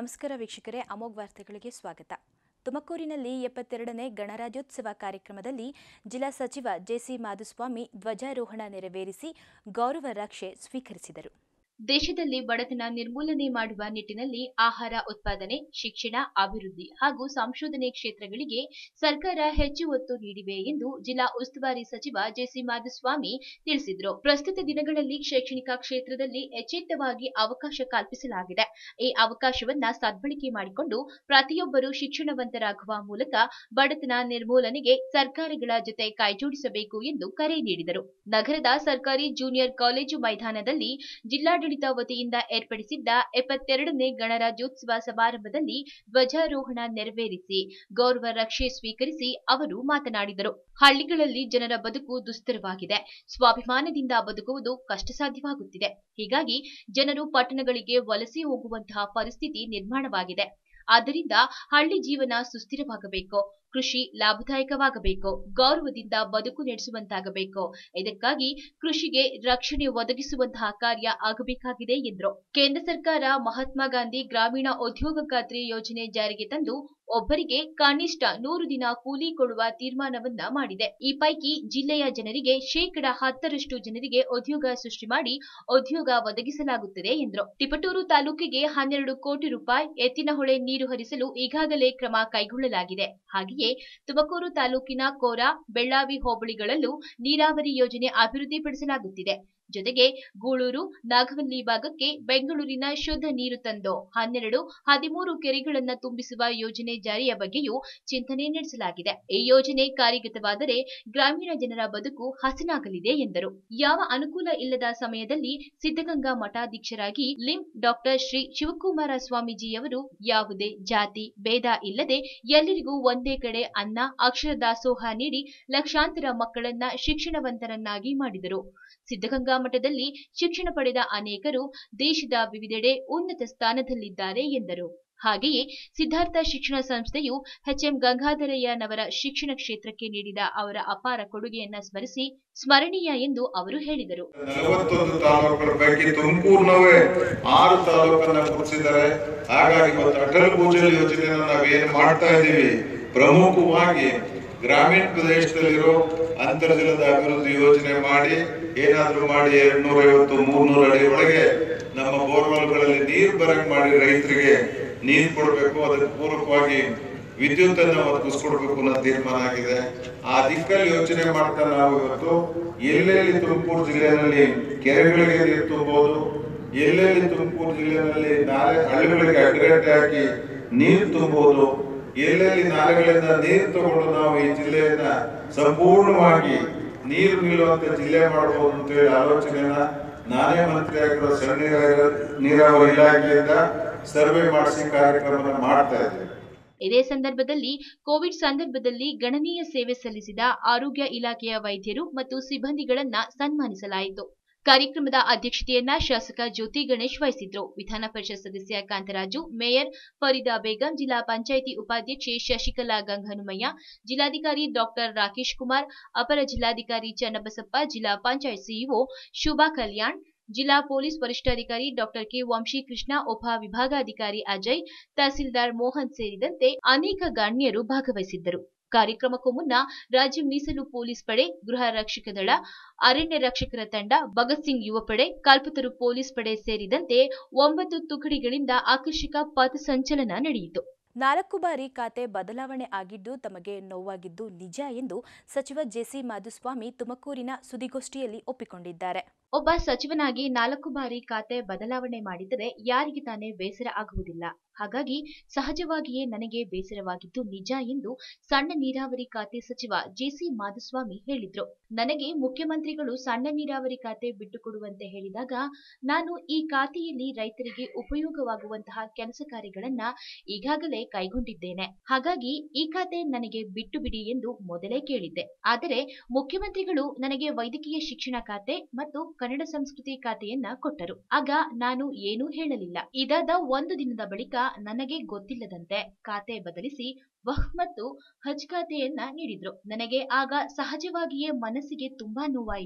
ನಮಸ್ಕಾರ ವೀಕ್ಷಕರೇ ಅಮೋಘ್ ವಾರ್ತೆಗಳಿಗೆ ಸ್ವಾಗತ ತುಮಕೂರಿನಲ್ಲಿ ಎಪ್ಪತ್ತೆರಡನೇ ಗಣರಾಜ್ಯೋತ್ಸವ ಕಾರ್ಯಕ್ರಮದಲ್ಲಿ ಜಿಲ್ಲಾ ಸಚಿವ ಜೆಸಿ ಮಾಧುಸ್ವಾಮಿ ಧ್ವಜಾರೋಹಣ ನೆರವೇರಿಸಿ ಗೌರವ ರಕ್ಷೆ ಸ್ವೀಕರಿಸಿದರು ದೇಶದಲ್ಲಿ ಬಡತನ ನಿರ್ಮೂಲನೆ ಮಾಡುವ ನಿಟ್ಟಿನಲ್ಲಿ ಆಹಾರ ಉತ್ಪಾದನೆ ಶಿಕ್ಷಣ ಅಭಿವೃದ್ಧಿ ಹಾಗೂ ಸಂಶೋಧನೆ ಕ್ಷೇತ್ರಗಳಿಗೆ ಸರ್ಕಾರ ಹೆಚ್ಚು ಒತ್ತು ನೀಡಿವೆ ಎಂದು ಜಿಲ್ಲಾ ಉಸ್ತುವಾರಿ ಸಚಿವ ಜೆಸಿ ಮಾಧುಸ್ವಾಮಿ ತಿಳಿಸಿದರು ಪ್ರಸ್ತುತ ದಿನಗಳಲ್ಲಿ ಶೈಕ್ಷಣಿಕ ಕ್ಷೇತ್ರದಲ್ಲಿ ಎಚ್ಚೆತ್ತವಾಗಿ ಅವಕಾಶ ಕಲ್ಪಿಸಲಾಗಿದೆ ಈ ಅವಕಾಶವನ್ನ ಸದ್ಬಳಕೆ ಮಾಡಿಕೊಂಡು ಪ್ರತಿಯೊಬ್ಬರು ಶಿಕ್ಷಣವಂತರಾಗುವ ಮೂಲಕ ಬಡತನ ನಿರ್ಮೂಲನೆಗೆ ಸರ್ಕಾರಗಳ ಜೊತೆ ಕೈಜೋಡಿಸಬೇಕು ಎಂದು ಕರೆ ನೀಡಿದರು ನಗರದ ಸರ್ಕಾರಿ ಜೂನಿಯರ್ ಕಾಲೇಜು ಮೈದಾನದಲ್ಲಿ ಜಿಲ್ಲಾಡಳಿತ ವತಿಯಿಂದ ಏರ್ಪಡಿಸಿದ್ದ ಎಪ್ಪತ್ತೆರಡನೇ ಗಣರಾಜ್ಯೋತ್ಸವ ಸಮಾರಂಭದಲ್ಲಿ ಧ್ವಜಾರೋಹಣ ನೆರವೇರಿಸಿ ಗೌರವ ರಕ್ಷೆ ಸ್ವೀಕರಿಸಿ ಅವರು ಮಾತನಾಡಿದರು ಹಳ್ಳಿಗಳಲ್ಲಿ ಜನರ ಬದುಕು ದುಸ್ತರವಾಗಿದೆ ಸ್ವಾಭಿಮಾನದಿಂದ ಬದುಕುವುದು ಕಷ್ಟಸಾಧ್ಯವಾಗುತ್ತಿದೆ ಹೀಗಾಗಿ ಜನರು ಪಟ್ಟಣಗಳಿಗೆ ವಲಸೆ ಹೋಗುವಂತಹ ಪರಿಸ್ಥಿತಿ ನಿರ್ಮಾಣವಾಗಿದೆ ಆದ್ದರಿಂದ ಹಳ್ಳಿ ಜೀವನ ಸುಸ್ಥಿರವಾಗಬೇಕು ಕೃಷಿ ಲಾಭದಾಯಕವಾಗಬೇಕು ಗೌರವದಿಂದ ಬದುಕು ನಡೆಸುವಂತಾಗಬೇಕು ಇದಕ್ಕಾಗಿ ಕೃಷಿಗೆ ರಕ್ಷಣೆ ಒದಗಿಸುವಂತಹ ಕಾರ್ಯ ಆಗಬೇಕಾಗಿದೆ ಎಂದರು ಕೇಂದ್ರ ಸರ್ಕಾರ ಮಹಾತ್ಮ ಗಾಂಧಿ ಗ್ರಾಮೀಣ ಉದ್ಯೋಗ ಖಾತ್ರಿ ಯೋಜನೆ ಜಾರಿಗೆ ತಂದು ಒಬ್ಬರಿಗೆ ಕನಿಷ್ಠ ನೂರು ದಿನ ಕೂಲಿ ಕೊಡುವ ತೀರ್ಮಾನವನ್ನ ಮಾಡಿದೆ ಈ ಪೈಕಿ ಜಿಲ್ಲೆಯ ಜನರಿಗೆ ಶೇಕಡ ಹತ್ತರಷ್ಟು ಜನರಿಗೆ ಉದ್ಯೋಗ ಸೃಷ್ಟಿ ಮಾಡಿ ಉದ್ಯೋಗ ಒದಗಿಸಲಾಗುತ್ತದೆ ಎಂದರು ತಿಪಟೂರು ತಾಲೂಕಿಗೆ ಹನ್ನೆರಡು ಕೋಟಿ ರೂಪಾಯಿ ಎತ್ತಿನಹೊಳೆ ನೀರು ಹರಿಸಲು ಈಗಾಗಲೇ ಕ್ರಮ ಕೈಗೊಳ್ಳಲಾಗಿದೆ ಹಾಗೆಯೇ ತುಮಕೂರು ತಾಲೂಕಿನ ಕೋರಾ ಬೆಳ್ಳಾವಿ ಹೋಬಳಿಗಳಲ್ಲೂ ನೀರಾವರಿ ಯೋಜನೆ ಅಭಿವೃದ್ಧಿಪಡಿಸಲಾಗುತ್ತಿದೆ ಜೊತೆಗೆ ಗೂಳೂರು ನಾಗವಲ್ಲಿ ಭಾಗಕ್ಕೆ ಬೆಂಗಳೂರಿನ ಶುದ್ಧ ನೀರು ತಂದು ಹನ್ನೆರಡು ಹದಿಮೂರು ಕೆರೆಗಳನ್ನ ತುಂಬಿಸುವ ಯೋಜನೆ ಜಾರಿಯ ಬಗ್ಗೆಯೂ ಚಿಂತನೆ ನಡೆಸಲಾಗಿದೆ ಈ ಯೋಜನೆ ಕಾರ್ಯಗತವಾದರೆ ಗ್ರಾಮೀಣ ಜನರ ಬದುಕು ಹಸನಾಗಲಿದೆ ಎಂದರು ಯಾವ ಅನುಕೂಲ ಇಲ್ಲದ ಸಮಯದಲ್ಲಿ ಸಿದ್ಧಗಂಗಾ ಮಠಾಧೀಶರಾಗಿ ಲಿಂ ಡಾಕ್ಟರ್ ಶ್ರೀ ಶಿವಕುಮಾರ ಸ್ವಾಮೀಜಿಯವರು ಯಾವುದೇ ಜಾತಿ ಭೇದ ಇಲ್ಲದೆ ಎಲ್ಲರಿಗೂ ಒಂದೇ ಕಡೆ ಅನ್ನ ಅಕ್ಷರ ದಾಸೋಹ ನೀಡಿ ಲಕ್ಷಾಂತರ ಮಕ್ಕಳನ್ನ ಶಿಕ್ಷಣವಂತರನ್ನಾಗಿ ಮಾಡಿದರು ಸಿದ್ಧಗಂಗಾ ಮಠದಲ್ಲಿ ಶಿಕ್ಷಣ ಪಡೆದ ಅನೇಕರು ದೇಶದ ವಿವಿಧೆಡೆ ಉನ್ನತ ಸ್ಥಾನದಲ್ಲಿದ್ದಾರೆ ಎಂದರು ಹಾಗೆಯೇ ಸಿದ್ಧಾರ್ಥ ಶಿಕ್ಷಣ ಸಂಸ್ಥೆಯು ಎಚ್ಎಂ ಗಂಗಾಧರಯ್ಯನವರ ಶಿಕ್ಷಣ ಕ್ಷೇತ್ರಕ್ಕೆ ನೀಡಿದ ಅವರ ಅಪಾರ ಕೊಡುಗೆಯನ್ನ ಸ್ಮರಿಸಿ ಸ್ಮರಣೀಯ ಎಂದು ಅವರು ಹೇಳಿದರು ನಲವತ್ತೊಂದು ತಾಲೂಕುಗಳ ಪೈಕಿ ತುಮಕೂರಿನವೇ ಆರು ತಾಲೂಕನ್ನ ಗುರುತಿಸಿದ್ದಾರೆ ಹಾಗಾಗಿ ಇವತ್ತು ಅಟಲ್ ಭೂಜಲ್ ಯೋಜನೆಯನ್ನು ನಾವೇನು ಮಾಡ್ತಾ ಇದ್ದೀವಿ ಪ್ರಮುಖವಾಗಿ ಗ್ರಾಮೀಣ ಪ್ರದೇಶದಲ್ಲಿರೋ ಅಂತರ್ಜಲದ ಅಭಿವೃದ್ಧಿ ಯೋಜನೆ ಮಾಡಿ ಏನಾದ್ರೂ ಮಾಡಿ ಎರಡ್ ನೂರ ಐವತ್ತು ಮೂರ್ನೂರ ಅಡಿ ಒಳಗೆ ನಮ್ಮ ಬೋರ್ವೆಲ್ಗಳಲ್ಲಿ ನೀರು ಬರಂಗ್ ಮಾಡಿ ರೈತರಿಗೆ ನೀರು ಕೊಡಬೇಕು ಅದಕ್ಕೆ ಪೂರಕವಾಗಿ ವಿದ್ಯುತ್ ಅನ್ನು ಒದಗಿಸ್ಕೊಡ್ಬೇಕು ಅನ್ನೋ ತೀರ್ಮಾನ ಆಗಿದೆ ಆ ದಿಕ್ಕಲ್ಲಿ ಯೋಚನೆ ಮಾಡ್ತಾ ನಾವು ಇವತ್ತು ಎಲ್ಲೆಲ್ಲಿ ತುಮಕೂರು ಜಿಲ್ಲೆಯಲ್ಲಿ ಕೆರೆಗಳಿಗೆ ನೀರು ತುಂಬಬಹುದು ಎಲ್ಲೆಲ್ಲಿ ತುಮಕೂರು ಜಿಲ್ಲೆಯಲ್ಲಿ ನಾಲೆ ಹಳ್ಳಿಗಳಿಗೆ ಅಡ್ಡಗಟ್ಟೆ ಹಾಕಿ ನೀರು ತುಂಬಬಹುದು ಎಲ್ಲೆಲ್ಲಿ ನಾಲೆಗಳಿಂದ ನೀರು ತಗೊಂಡು ನಾವು ಈ ಜಿಲ್ಲೆಯನ್ನ ಸಂಪೂರ್ಣವಾಗಿ ನೀರು ನಿಲ್ಲುವಂತ ಜಿಲ್ಲೆ ಮಾಡಬಹುದು ಅಂತ ಹೇಳಿ ಆಲೋಚನೆಯನ್ನ ನಾನೇ ಮಂತ್ರಿ ಆಗಿರೋ ಸಣ್ಣ ನೀರಾವರಿ ನೀರಾವರಿ ಇಲಾಖೆಯಿಂದ ಸರ್ವೆ ಮಾಡಿಸಿ ಕಾರ್ಯಕ್ರಮ ಮಾಡ್ತಾ ಇದ್ದೀವಿ ಇದೇ ಸಂದರ್ಭದಲ್ಲಿ ಕೋವಿಡ್ ಸಂದರ್ಭದಲ್ಲಿ ಗಣನೀಯ ಸೇವೆ ಸಲ್ಲಿಸಿದ ಆರೋಗ್ಯ ಇಲಾಖೆಯ ವೈದ್ಯರು ಮತ್ತು ಸಿಬ್ಬಂದಿಗಳನ್ನ ಸನ್ಮಾನಿಸಲಾಯಿತು ಕಾರ್ಯಕ್ರಮದ ಅಧ್ಯಕ್ಷತೆಯನ್ನ ಶಾಸಕ ಜ್ಯೋತಿ ಗಣೇಶ್ ವಹಿಸಿದ್ರು ವಿಧಾನ ಪರಿಷತ್ ಸದಸ್ಯ ಕಾಂತರಾಜು ಮೇಯರ್ ಫರೀದಾ ಬೇಗಂ ಜಿಲ್ಲಾ ಪಂಚಾಯಿತಿ ಉಪಾಧ್ಯಕ್ಷೆ ಶಶಿಕಲಾ ಗಂಗಹನುಮಯ್ಯ ಜಿಲ್ಲಾಧಿಕಾರಿ ಡಾಕ್ಟರ್ ರಾಕೇಶ್ ಕುಮಾರ್ ಅಪರ ಜಿಲ್ಲಾಧಿಕಾರಿ ಚನ್ನಬಸಪ್ಪ ಜಿಲ್ಲಾ ಪಂಚಾಯತ್ ಸಿಇಒ ಶುಭಾ ಕಲ್ಯಾಣ್ ಜಿಲ್ಲಾ ಪೊಲೀಸ್ ವರಿಷ್ಠಾಧಿಕಾರಿ ಡಾಕ್ಟರ್ ಕೆ ವಂಶೀಕೃಷ್ಣ ಉಪ ವಿಭಾಗಾಧಿಕಾರಿ ಅಜಯ್ ತಹಸೀಲ್ದಾರ್ ಮೋಹನ್ ಸೇರಿದಂತೆ ಅನೇಕ ಗಣ್ಯರು ಭಾಗವಹಿಸಿದ್ದರು ಕಾರ್ಯಕ್ರಮಕ್ಕೂ ಮುನ್ನ ರಾಜ್ಯ ಮೀಸಲು ಪೊಲೀಸ್ ಪಡೆ ಗೃಹ ರಕ್ಷಕ ದಳ ಅರಣ್ಯ ರಕ್ಷಕರ ತಂಡ ಭಗತ್ ಸಿಂಗ್ ಯುವ ಪಡೆ ಕಲ್ಪತರು ಪೊಲೀಸ್ ಪಡೆ ಸೇರಿದಂತೆ ಒಂಬತ್ತು ತುಕಡಿಗಳಿಂದ ಆಕರ್ಷಕ ಪಥಸಂಚಲನ ನಡೆಯಿತು ನಾಲ್ಕು ಬಾರಿ ಖಾತೆ ಬದಲಾವಣೆ ಆಗಿದ್ದು ತಮಗೆ ನೋವಾಗಿದ್ದು ನಿಜ ಎಂದು ಸಚಿವ ಜೆಸಿ ಮಾಧುಸ್ವಾಮಿ ತುಮಕೂರಿನ ಸುದ್ದಿಗೋಷ್ಠಿಯಲ್ಲಿ ಒಪ್ಪಿಕೊಂಡಿದ್ದಾರೆ ಒಬ್ಬ ಸಚಿವನಾಗಿ ನಾಲ್ಕು ಬಾರಿ ಖಾತೆ ಬದಲಾವಣೆ ಮಾಡಿದರೆ ಯಾರಿಗೆ ತಾನೇ ಬೇಸರ ಆಗುವುದಿಲ್ಲ ಹಾಗಾಗಿ ಸಹಜವಾಗಿಯೇ ನನಗೆ ಬೇಸರವಾಗಿದ್ದು ನಿಜ ಎಂದು ಸಣ್ಣ ನೀರಾವರಿ ಖಾತೆ ಸಚಿವ ಜೆಸಿ ಮಾಧುಸ್ವಾಮಿ ಹೇಳಿದ್ರು ನನಗೆ ಮುಖ್ಯಮಂತ್ರಿಗಳು ಸಣ್ಣ ನೀರಾವರಿ ಖಾತೆ ಬಿಟ್ಟುಕೊಡುವಂತೆ ಹೇಳಿದಾಗ ನಾನು ಈ ಖಾತೆಯಲ್ಲಿ ರೈತರಿಗೆ ಉಪಯೋಗವಾಗುವಂತಹ ಕೆಲಸ ಕಾರ್ಯಗಳನ್ನ ಈಗಾಗಲೇ ಕೈಗೊಂಡಿದ್ದೇನೆ ಹಾಗಾಗಿ ಈ ಖಾತೆ ನನಗೆ ಬಿಟ್ಟು ಬಿಡಿ ಎಂದು ಮೊದಲೇ ಕೇಳಿದ್ದೆ ಆದರೆ ಮುಖ್ಯಮಂತ್ರಿಗಳು ನನಗೆ ವೈದ್ಯಕೀಯ ಶಿಕ್ಷಣ ಖಾತೆ ಮತ್ತು ಕನ್ನಡ ಸಂಸ್ಕೃತಿ ಖಾತೆಯನ್ನ ಕೊಟ್ಟರು ಆಗ ನಾನು ಏನೂ ಹೇಳಲಿಲ್ಲ ಇದಾದ ಒಂದು ದಿನದ ಬಳಿಕ ನನಗೆ ಗೊತ್ತಿಲ್ಲದಂತೆ ಖಾತೆ ಬದಲಿಸಿ ವಹ್ ಮತ್ತು ಹಜ್ ಖಾತೆಯನ್ನ ನೀಡಿದ್ರು ನನಗೆ ಆಗ ಸಹಜವಾಗಿಯೇ ಮನಸ್ಸಿಗೆ ತುಂಬಾ ನೋವಾಯಿತು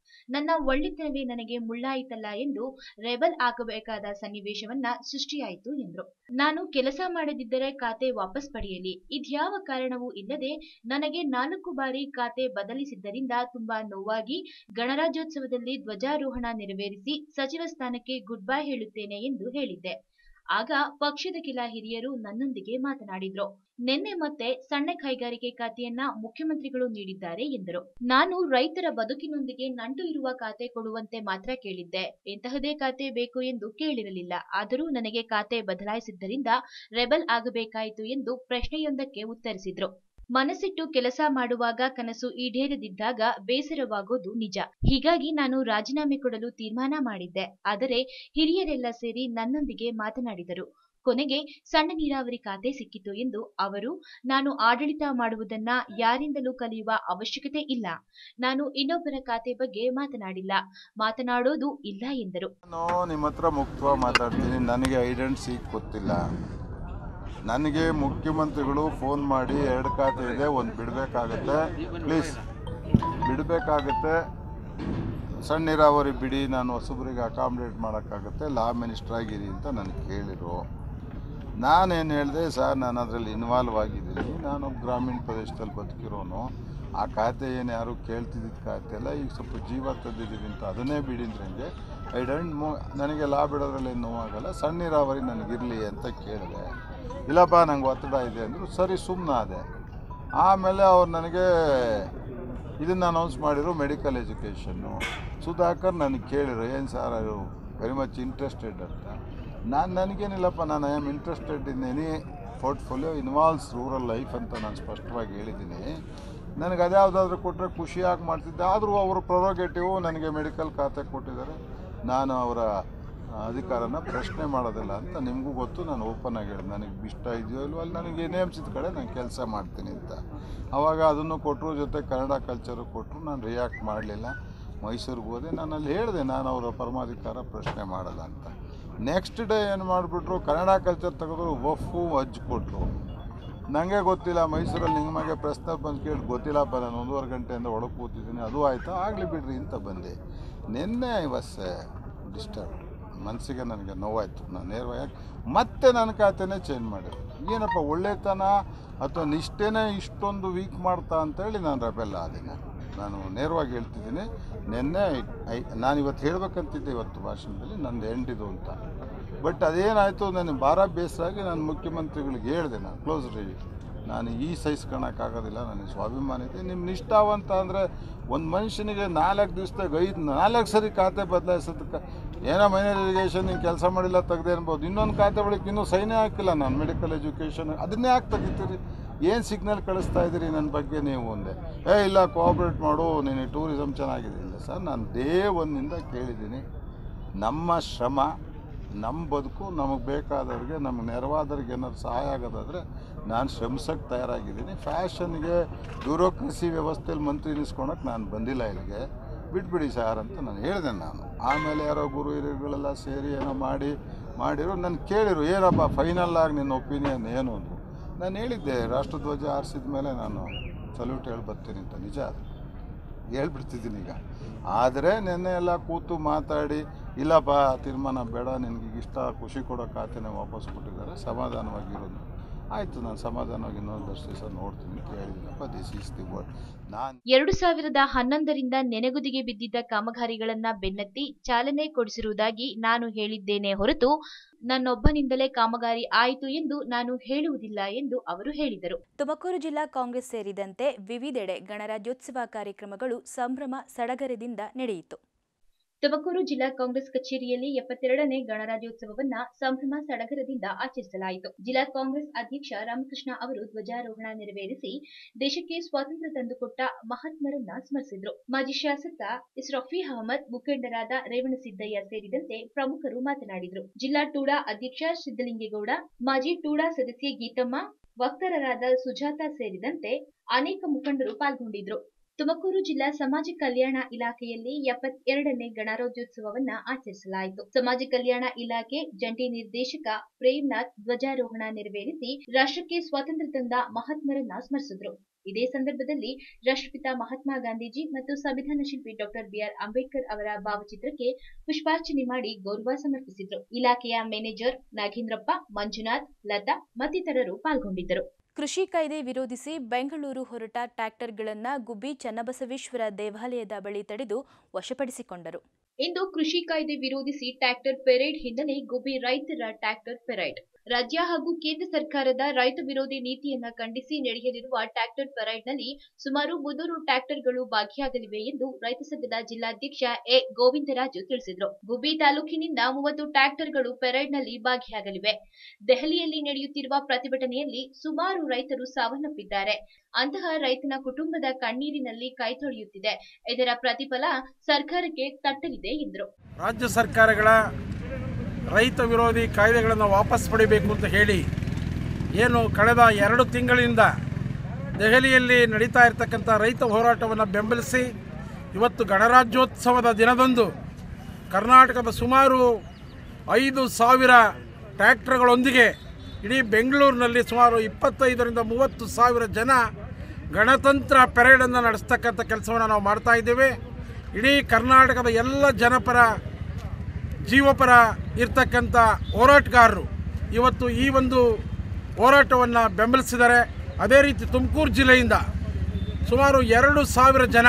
ನನ್ನ ಒಳ್ಳೆತನವೇ ನನಗೆ ಮುಳ್ಳಾಯಿತಲ್ಲ ಎಂದು ರೆಬಲ್ ಆಗಬೇಕಾದ ಸನ್ನಿವೇಶವನ್ನ ಸೃಷ್ಟಿಯಾಯಿತು ಎಂದ್ರು ನಾನು ಕೆಲಸ ಮಾಡದಿದ್ದರೆ ಖಾತೆ ವಾಪಸ್ ಪಡೆಯಲಿ ಇದ್ಯಾವ ಕಾರಣವೂ ಇಲ್ಲದೆ ನನಗೆ ನಾಲ್ಕು ಬಾರಿ ಖಾತೆ ಬದಲಿಸಿದ್ದರಿಂದ ತುಂಬಾ ನೋವಾಗಿ ಗಣರಾಜ್ಯೋತ್ಸವದಲ್ಲಿ ಧ್ವಜಾರೋಹಣ ನೆರವೇರಿಸಿ ಸಚಿವ ಸ್ಥಾನಕ್ಕೆ ಗುಡ್ ಬೈ ಹೇಳುತ್ತೇನೆ ಎಂದು ಹೇಳಿದ್ದೆ ಆಗ ಪಕ್ಷದ ಕೆಲ ಹಿರಿಯರು ನನ್ನೊಂದಿಗೆ ಮಾತನಾಡಿದ್ರು ನಿನ್ನೆ ಮತ್ತೆ ಸಣ್ಣ ಕೈಗಾರಿಕೆ ಖಾತೆಯನ್ನ ಮುಖ್ಯಮಂತ್ರಿಗಳು ನೀಡಿದ್ದಾರೆ ಎಂದರು ನಾನು ರೈತರ ಬದುಕಿನೊಂದಿಗೆ ನಂಟು ಇರುವ ಖಾತೆ ಕೊಡುವಂತೆ ಮಾತ್ರ ಕೇಳಿದ್ದೆ ಇಂತಹದೇ ಖಾತೆ ಬೇಕು ಎಂದು ಕೇಳಿರಲಿಲ್ಲ ಆದರೂ ನನಗೆ ಖಾತೆ ಬದಲಾಯಿಸಿದ್ದರಿಂದ ರೆಬಲ್ ಆಗಬೇಕಾಯಿತು ಎಂದು ಪ್ರಶ್ನೆಯೊಂದಕ್ಕೆ ಉತ್ತರಿಸಿದ್ರು ಮನಸ್ಸಿಟ್ಟು ಕೆಲಸ ಮಾಡುವಾಗ ಕನಸು ಈಡೇರದಿದ್ದಾಗ ಬೇಸರವಾಗೋದು ನಿಜ ಹೀಗಾಗಿ ನಾನು ರಾಜೀನಾಮೆ ಕೊಡಲು ತೀರ್ಮಾನ ಮಾಡಿದ್ದೆ ಆದರೆ ಹಿರಿಯರೆಲ್ಲ ಸೇರಿ ನನ್ನೊಂದಿಗೆ ಮಾತನಾಡಿದರು ಕೊನೆಗೆ ಸಣ್ಣ ನೀರಾವರಿ ಖಾತೆ ಸಿಕ್ಕಿತು ಎಂದು ಅವರು ನಾನು ಆಡಳಿತ ಮಾಡುವುದನ್ನ ಯಾರಿಂದಲೂ ಕಲಿಯುವ ಅವಶ್ಯಕತೆ ಇಲ್ಲ ನಾನು ಇನ್ನೊಬ್ಬರ ಖಾತೆ ಬಗ್ಗೆ ಮಾತನಾಡಿಲ್ಲ ಮಾತನಾಡೋದು ಇಲ್ಲ ಎಂದರು ನಾನು ನಿಮ್ಮ ಹತ್ರ ಮುಕ್ತವಾಗಿ ಮಾತಾಡ್ತೀನಿ ನನಗೆ ಐಡೆಂಟಿಟಿ ಗೊತ್ತಿಲ್ಲ ನನಗೆ ಮುಖ್ಯಮಂತ್ರಿಗಳು ಫೋನ್ ಮಾಡಿ ಎರಡು ಖಾತೆ ಇದೆ ಒಂದು ಬಿಡಬೇಕಾಗತ್ತೆ ಪ್ಲೀಸ್ ಬಿಡಬೇಕಾಗತ್ತೆ ಸಣ್ಣ ನೀರಾವರಿ ಬಿಡಿ ನಾನು ಹೊಸಬರಿಗೆ ಅಕಾಮಿಡೇಟ್ ಮಾಡೋಕ್ಕಾಗತ್ತೆ ಲಾ ಮಿನಿಸ್ಟರ್ ಆಗಿರಿ ಅಂತ ನನಗೆ ಕೇಳಿರು ನಾನೇನು ಹೇಳಿದೆ ಸರ್ ನಾನು ಅದರಲ್ಲಿ ಇನ್ವಾಲ್ವ್ ಆಗಿದ್ದೀನಿ ನಾನು ಗ್ರಾಮೀಣ ಪ್ರದೇಶದಲ್ಲಿ ಬದುಕಿರೋನು ಆ ಖಾತೆ ಏನು ಯಾರು ಕೇಳ್ತಿದ್ದಿದ್ದು ಖಾತೆ ಅಲ್ಲ ಈಗ ಸ್ವಲ್ಪ ಜೀವ ತಂದಿದ್ದೀವಿ ಅಂತ ಅದನ್ನೇ ಬಿಡಿದ್ರಂಗೆ ಐ ಡಂಟ್ ಮೂ ನನಗೆ ಲಾ ಬಿಡೋದ್ರಲ್ಲಿ ಏನು ನೋವಾಗಲ್ಲ ಸಣ್ಣ ನೀರಾವರಿ ನನಗಿರಲಿ ಅಂತ ಕೇಳಿದೆ ಇಲ್ಲಪ್ಪ ನಂಗೆ ಒತ್ತಡ ಇದೆ ಅಂದರು ಸರಿ ಸುಮ್ಮನಾದೆ ಆಮೇಲೆ ಅವ್ರು ನನಗೆ ಇದನ್ನು ಅನೌನ್ಸ್ ಮಾಡಿರೋ ಮೆಡಿಕಲ್ ಎಜುಕೇಷನ್ನು ಸುಧಾಕರ್ ನನಗೆ ಕೇಳಿದ್ರು ಏನು ಸರ್ ಅದು ವೆರಿ ಮಚ್ ಇಂಟ್ರೆಸ್ಟೆಡ್ ಅಂತ ನಾನು ನನಗೇನಿಲ್ಲಪ್ಪ ನಾನು I am interested in any portfolio involves rural life ಅಂತ ನಾನು ಸ್ಪಷ್ಟವಾಗಿ ಹೇಳಿದ್ದೀನಿ ನನಗೆ ಅದ್ಯಾವುದಾದ್ರೂ ಕೊಟ್ಟರೆ ಖುಷಿಯಾಗಿ ಮಾಡ್ತಿದ್ದೆ ಆದರೂ ಅವರ ಪ್ರೊರೋಗೇಟಿವ್ ನನಗೆ ಮೆಡಿಕಲ್ ಖಾತೆ ಕೊಟ್ಟಿದ್ದಾರೆ ನಾನು ಅವರ ಅಧಿಕಾರನ ಪ್ರಶ್ನೆ ಮಾಡೋದಿಲ್ಲ ಅಂತ ನಿಮಗೂ ಗೊತ್ತು ನಾನು ಓಪನ್ ಆಗಿ ಹೇಳಿದೆ ನನಗೆ ಇಷ್ಟ ಇದೆಯೋ ಇಲ್ವೋ ಅಲ್ಲಿ ನನಗೆ ನೇಮಿಸಿದ ಕಡೆ ನಾನು ಕೆಲಸ ಮಾಡ್ತೀನಿ ಅಂತ ಆವಾಗ ಅದನ್ನು ಕೊಟ್ಟರು ಜೊತೆ ಕನ್ನಡ ಕಲ್ಚರು ಕೊಟ್ಟರು ನಾನು ರಿಯಾಕ್ಟ್ ಮಾಡಲಿಲ್ಲ ಮೈಸೂರಿಗೆ ಹೋದೆ ನಾನು ಅಲ್ಲಿ ಹೇಳಿದೆ ನಾನು ಅವರ ಪರಮಾಧಿಕಾರ ಪ್ರಶ್ನೆ ಮಾಡಲ್ಲ ಅಂತ ನೆಕ್ಸ್ಟ್ ಡೇ ಏನು ಮಾಡಿಬಿಟ್ರು ಕನ್ನಡ ಕಲ್ಚರ್ ತೆಗೆದ್ರು ವಫು ಹಜ್ ಕೊಟ್ಟರು ನನಗೆ ಗೊತ್ತಿಲ್ಲ ಮೈಸೂರಲ್ಲಿ ನಿಮಗೆ ಪ್ರಶ್ನೆ ಬಂದು ಕೇಳಿ ಗೊತ್ತಿಲ್ಲಪ್ಪ ನಾನು ಒಂದೂವರೆ ಗಂಟೆಯಿಂದ ಒಳಗೆ ಕೂತಿದ್ದೀನಿ ಅದು ಆಯಿತಾ ಆಗಲಿ ಬಿಡ್ರಿ ಅಂತ ಬಂದೆ ನಿನ್ನೆ ಇವಸ್ಸೆ ಡಿಸ್ಟರ್ಬ್ ಮನಸ್ಸಿಗೆ ನನಗೆ ನೋವಾಯಿತು ನಾನು ನೇರವಾಗಿ ಮತ್ತೆ ನನ್ನ ಖಾತೆನೇ ಚೇಂಜ್ ಮಾಡಿದ್ರು ಏನಪ್ಪ ಒಳ್ಳೆತನ ಅಥವಾ ನಿಷ್ಠೆನೇ ಇಷ್ಟೊಂದು ವೀಕ್ ಮಾಡ್ತಾ ಅಂತೇಳಿ ನಾನು ರೆಬೆಲ್ಲ ಆದಿನ ನಾನು ನೇರವಾಗಿ ಹೇಳ್ತಿದ್ದೀನಿ ನಿನ್ನೆ ಐ ನಾನು ಇವತ್ತು ಹೇಳ್ಬೇಕಂತಿದ್ದೆ ಇವತ್ತು ಭಾಷಣದಲ್ಲಿ ನಂದು ಎಂಡಿದು ಅಂತ ಬಟ್ ಅದೇನಾಯಿತು ನನಗೆ ಭಾರ ಬೇಸರಾಗಿ ನಾನು ಮುಖ್ಯಮಂತ್ರಿಗಳಿಗೆ ಹೇಳಿದೆ ನಾನು ಕ್ಲೋಸ್ ರೀ ನಾನು ಈ ಸಹಿಸ್ಕೊಳಕ್ಕಾಗೋದಿಲ್ಲ ನನಗೆ ಸ್ವಾಭಿಮಾನ ಇದೆ ನಿಮ್ಮ ನಿಷ್ಠಾವಂತ ಅಂದರೆ ಒಂದು ಮನುಷ್ಯನಿಗೆ ನಾಲ್ಕು ದಿವಸದಾಗ ಐದು ನಾಲ್ಕು ಸರಿ ಖಾತೆ ಬದಲಾಯಿಸೋದಕ್ಕೆ ಏನೋ ಮೈನರ್ ಇರಿಗೇಷನ್ ನೀವು ಕೆಲಸ ಮಾಡಿಲ್ಲ ತೆಗ್ದೆ ಅನ್ಬೋದು ಇನ್ನೊಂದು ಖಾತೆ ಬಳಿಕ ಇನ್ನೂ ಸೈನೇ ಹಾಕಿಲ್ಲ ನಾನು ಮೆಡಿಕಲ್ ಎಜುಕೇಷನ್ ಅದನ್ನೇ ಯಾಕೆ ತೆಗಿತೀರಿ ಏನು ಸಿಗ್ನಲ್ ಕಳಿಸ್ತಾ ಇದ್ದೀರಿ ನನ್ನ ಬಗ್ಗೆ ನೀವು ಒಂದೇ ಏ ಇಲ್ಲ ಕೋಆಪ್ರೇಟ್ ಮಾಡು ನೀನು ಟೂರಿಸಮ್ ಚೆನ್ನಾಗಿದೆ ಇಲ್ಲ ಸರ್ ನಾನು ಡೇ ಒಂದಿಂದ ಕೇಳಿದ್ದೀನಿ ನಮ್ಮ ಶ್ರಮ ನಮ್ಮ ಬದುಕು ನಮಗೆ ಬೇಕಾದವ್ರಿಗೆ ನಮಗೆ ನೆರವಾದವ್ರಿಗೆ ಏನಾದ್ರು ಸಹಾಯ ಆಗೋದಾದರೆ ನಾನು ಶ್ರಮಿಸೋಕ್ಕೆ ತಯಾರಾಗಿದ್ದೀನಿ ಫ್ಯಾಷನ್ಗೆ ಬ್ಯೂರೋಕ್ರಸಿ ವ್ಯವಸ್ಥೆಯಲ್ಲಿ ಮಂತ್ರಿ ನಿಸ್ಕೊಳಕ್ಕೆ ನಾನು ಬಂದಿಲ್ಲ ಇಲ್ಲಿಗೆ ಬಿಟ್ಬಿಡಿ ಸರ್ ಅಂತ ನಾನು ಹೇಳಿದೆ ನಾನು ಆಮೇಲೆ ಯಾರೋ ಗುರು ಹಿರಿಯರುಗಳೆಲ್ಲ ಸೇರಿ ಏನೋ ಮಾಡಿ ಮಾಡಿರು ನಾನು ಕೇಳಿರು ಏನಪ್ಪ ಫೈನಲ್ ಆಗಿ ನಿನ್ನ ಒಪಿನಿಯನ್ ಏನು ಅಂದರು ನಾನು ಹೇಳಿದ್ದೆ ರಾಷ್ಟ್ರಧ್ವಜ ಹಾರಿಸಿದ ಮೇಲೆ ನಾನು ಸಲ್ಯೂಟ್ ಹೇಳಿ ಬರ್ತೀನಿ ಅಂತ ನಿಜ ಅದು ಹೇಳ್ಬಿಡ್ತಿದ್ದೀನಿ ಈಗ ಆದರೆ ನಿನ್ನೆ ಎಲ್ಲ ಕೂತು ಮಾತಾಡಿ ಇಲ್ಲಪ್ಪ ತೀರ್ಮಾನ ಬೇಡ ನಿನಗೆ ಇಷ್ಟ ಖುಷಿ ಕೊಡೋ ಖಾತೆನೇ ವಾಪಸ್ ಕೊಟ್ಟಿದ್ದಾರೆ ಸಮಾಧಾನವಾಗಿರೋದು ಆಯಿತು ನಾನು ಸಮಾಧಾನವಾಗಿ ಇನ್ನೊಂದಷ್ಟು ದಿವಸ ನೋಡ್ತೀನಿ ಅಂತ ಹೇಳಿದ್ದೀನಪ್ಪ ದಿಸ್ ಈಸ್ ದಿ ವರ್ಡ್ ನಾನು ಎರಡು ಸಾವಿರದ ಹನ್ನೊಂದರಿಂದ ನೆನೆಗುದಿಗೆ ಬಿದ್ದಿದ್ದ ಕಾಮಗಾರಿಗಳನ್ನ ಬೆನ್ನತ್ತಿ ಚಾಲನೆ ಕೊಡಿಸಿರುವುದಾಗಿ ನಾನು ಹೇಳಿದ್ದೇನೆ ಹೊರತು ನನ್ನೊಬ್ಬನಿಂದಲೇ ಕಾಮಗಾರಿ ಆಯಿತು ಎಂದು ನಾನು ಹೇಳುವುದಿಲ್ಲ ಎಂದು ಅವರು ಹೇಳಿದರು ತುಮಕೂರು ಜಿಲ್ಲಾ ಕಾಂಗ್ರೆಸ್ ಸೇರಿದಂತೆ ವಿವಿಧೆಡೆ ಗಣರಾಜ್ಯೋತ್ಸವ ಕಾರ್ಯಕ್ರಮಗಳು ಸಂಭ್ರಮ ಸಡಗರದಿಂದ ನಡೆಯಿತು ತುಮಕೂರು ಜಿಲ್ಲಾ ಕಾಂಗ್ರೆಸ್ ಕಚೇರಿಯಲ್ಲಿ ಎಪ್ಪತ್ತೆರಡನೇ ಗಣರಾಜ್ಯೋತ್ಸವವನ್ನ ಸಂಭ್ರಮ ಸಡಗರದಿಂದ ಆಚರಿಸಲಾಯಿತು ಜಿಲ್ಲಾ ಕಾಂಗ್ರೆಸ್ ಅಧ್ಯಕ್ಷ ರಾಮಕೃಷ್ಣ ಅವರು ಧ್ವಜಾರೋಹಣ ನೆರವೇರಿಸಿ ದೇಶಕ್ಕೆ ಸ್ವಾತಂತ್ರ್ಯ ತಂದುಕೊಟ್ಟ ಮಹಾತ್ಮರನ್ನ ಸ್ಮರಿಸಿದ್ರು ಮಾಜಿ ಶಾಸಕ ಎಸ್ ರಫಿ ಅಹಮದ್ ಮುಖಂಡರಾದ ರೇವಣಸಿದ್ದಯ್ಯ ಸೇರಿದಂತೆ ಪ್ರಮುಖರು ಮಾತನಾಡಿದ್ರು ಜಿಲ್ಲಾ ಟೂಡಾ ಅಧ್ಯಕ್ಷ ಸಿದ್ದಲಿಂಗೇಗೌಡ ಮಾಜಿ ಟೂಡಾ ಸದಸ್ಯೆ ಗೀತಮ್ಮ ವಕ್ತಾರರಾದ ಸುಜಾತ ಸೇರಿದಂತೆ ಅನೇಕ ಮುಖಂಡರು ಪಾಲ್ಗೊಂಡಿದ್ರು ತುಮಕೂರು ಜಿಲ್ಲಾ ಸಮಾಜ ಕಲ್ಯಾಣ ಇಲಾಖೆಯಲ್ಲಿ ಎಪ್ಪತ್ತೆರಡನೇ ಗಣರಾಜ್ಯೋತ್ಸವವನ್ನ ಆಚರಿಸಲಾಯಿತು ಸಮಾಜ ಕಲ್ಯಾಣ ಇಲಾಖೆ ಜಂಟಿ ನಿರ್ದೇಶಕ ಪ್ರೇಮ್ನಾಥ್ ಧ್ವಜಾರೋಹಣ ನೆರವೇರಿಸಿ ರಾಷ್ಟ್ರಕ್ಕೆ ಸ್ವಾತಂತ್ರ್ಯ ತಂದ ಮಹಾತ್ಮರನ್ನ ಸ್ಮರಿಸಿದ್ರು ಇದೇ ಸಂದರ್ಭದಲ್ಲಿ ರಾಷ್ಟ್ರಪಿತ ಮಹಾತ್ಮ ಗಾಂಧೀಜಿ ಮತ್ತು ಸಂವಿಧಾನ ಶಿಲ್ಪಿ ಡಾಕ್ಟರ್ ಬಿಆರ್ ಅಂಬೇಡ್ಕರ್ ಅವರ ಭಾವಚಿತ್ರಕ್ಕೆ ಪುಷ್ಪಾರ್ಚನೆ ಮಾಡಿ ಗೌರವ ಸಮರ್ಪಿಸಿದ್ರು ಇಲಾಖೆಯ ಮ್ಯಾನೇಜರ್ ನಾಗೇಂದ್ರಪ್ಪ ಮಂಜುನಾಥ್ ಲತಾ ಮತ್ತಿತರರು ಪಾಲ್ಗೊಂಡಿದ್ದರು ಕೃಷಿ ಕಾಯ್ದೆ ವಿರೋಧಿಸಿ ಬೆಂಗಳೂರು ಹೊರಟ ಟ್ರ್ಯಾಕ್ಟರ್ಗಳನ್ನು ಗುಬ್ಬಿ ಚನ್ನಬಸವೇಶ್ವರ ದೇವಾಲಯದ ಬಳಿ ತಡೆದು ವಶಪಡಿಸಿಕೊಂಡರು ಇಂದು ಕೃಷಿ ಕಾಯ್ದೆ ವಿರೋಧಿಸಿ ಟ್ರ್ಯಾಕ್ಟರ್ ಪೆರೇಡ್ ಹಿನ್ನೆಲೆ ಗುಬ್ಬಿ ರೈತರ ಟ್ರ್ಯಾಕ್ಟರ್ ಪೆರೇಡ್ ರಾಜ್ಯ ಹಾಗೂ ಕೇಂದ್ರ ಸರ್ಕಾರದ ರೈತ ವಿರೋಧಿ ನೀತಿಯನ್ನ ಖಂಡಿಸಿ ನಡೆಯಲಿರುವ ಟ್ರ್ಯಾಕ್ಟರ್ ಪೆರೇಡ್ನಲ್ಲಿ ಸುಮಾರು ಮುನ್ನೂರು ಟ್ರ್ಯಾಕ್ಟರ್ಗಳು ಭಾಗಿಯಾಗಲಿವೆ ಎಂದು ರೈತ ಸಂಘದ ಜಿಲ್ಲಾಧ್ಯಕ್ಷ ಎ ಗೋವಿಂದರಾಜು ತಿಳಿಸಿದರು ಗುಬ್ಬಿ ತಾಲೂಕಿನಿಂದ ಮೂವತ್ತು ಟ್ರ್ಯಾಕ್ಟರ್ಗಳು ಪೆರೇಡ್ನಲ್ಲಿ ಭಾಗಿಯಾಗಲಿವೆ ದೆಹಲಿಯಲ್ಲಿ ನಡೆಯುತ್ತಿರುವ ಪ್ರತಿಭಟನೆಯಲ್ಲಿ ಸುಮಾರು ರೈತರು ಸಾವನ್ನಪ್ಪಿದ್ದಾರೆ ಅಂತಹ ರೈತನ ಕುಟುಂಬದ ಕಣ್ಣೀರಿನಲ್ಲಿ ಕೈ ತೊಳೆಯುತ್ತಿದೆ ಇದರ ಪ್ರತಿಫಲ ಸರ್ಕಾರಕ್ಕೆ ತಟ್ಟಲಿದೆ ಎಂದರು ರಾಜ್ಯ ಸರ್ಕಾರಗಳ ರೈತ ವಿರೋಧಿ ಕಾಯ್ದೆಗಳನ್ನು ವಾಪಸ್ ಪಡಿಬೇಕು ಅಂತ ಹೇಳಿ ಏನು ಕಳೆದ ಎರಡು ತಿಂಗಳಿಂದ ದೆಹಲಿಯಲ್ಲಿ ನಡೀತಾ ಇರತಕ್ಕಂಥ ರೈತ ಹೋರಾಟವನ್ನು ಬೆಂಬಲಿಸಿ ಇವತ್ತು ಗಣರಾಜ್ಯೋತ್ಸವದ ದಿನದಂದು ಕರ್ನಾಟಕದ ಸುಮಾರು ಐದು ಸಾವಿರ ಟ್ರ್ಯಾಕ್ಟರ್ಗಳೊಂದಿಗೆ ಇಡೀ ಬೆಂಗಳೂರಿನಲ್ಲಿ ಸುಮಾರು ಇಪ್ಪತ್ತೈದರಿಂದ ಮೂವತ್ತು ಸಾವಿರ ಜನ ಗಣತಂತ್ರ ಪೆರೇಡನ್ನು ನಡೆಸ್ತಕ್ಕಂಥ ಕೆಲಸವನ್ನು ನಾವು ಮಾಡ್ತಾ ಇದ್ದೇವೆ ಇಡೀ ಕರ್ನಾಟಕದ ಎಲ್ಲ ಜನಪರ ಜೀವಪರ ಇರ್ತಕ್ಕಂಥ ಹೋರಾಟಗಾರರು ಇವತ್ತು ಈ ಒಂದು ಹೋರಾಟವನ್ನು ಬೆಂಬಲಿಸಿದ್ದಾರೆ ಅದೇ ರೀತಿ ತುಮಕೂರು ಜಿಲ್ಲೆಯಿಂದ ಸುಮಾರು ಎರಡು ಸಾವಿರ ಜನ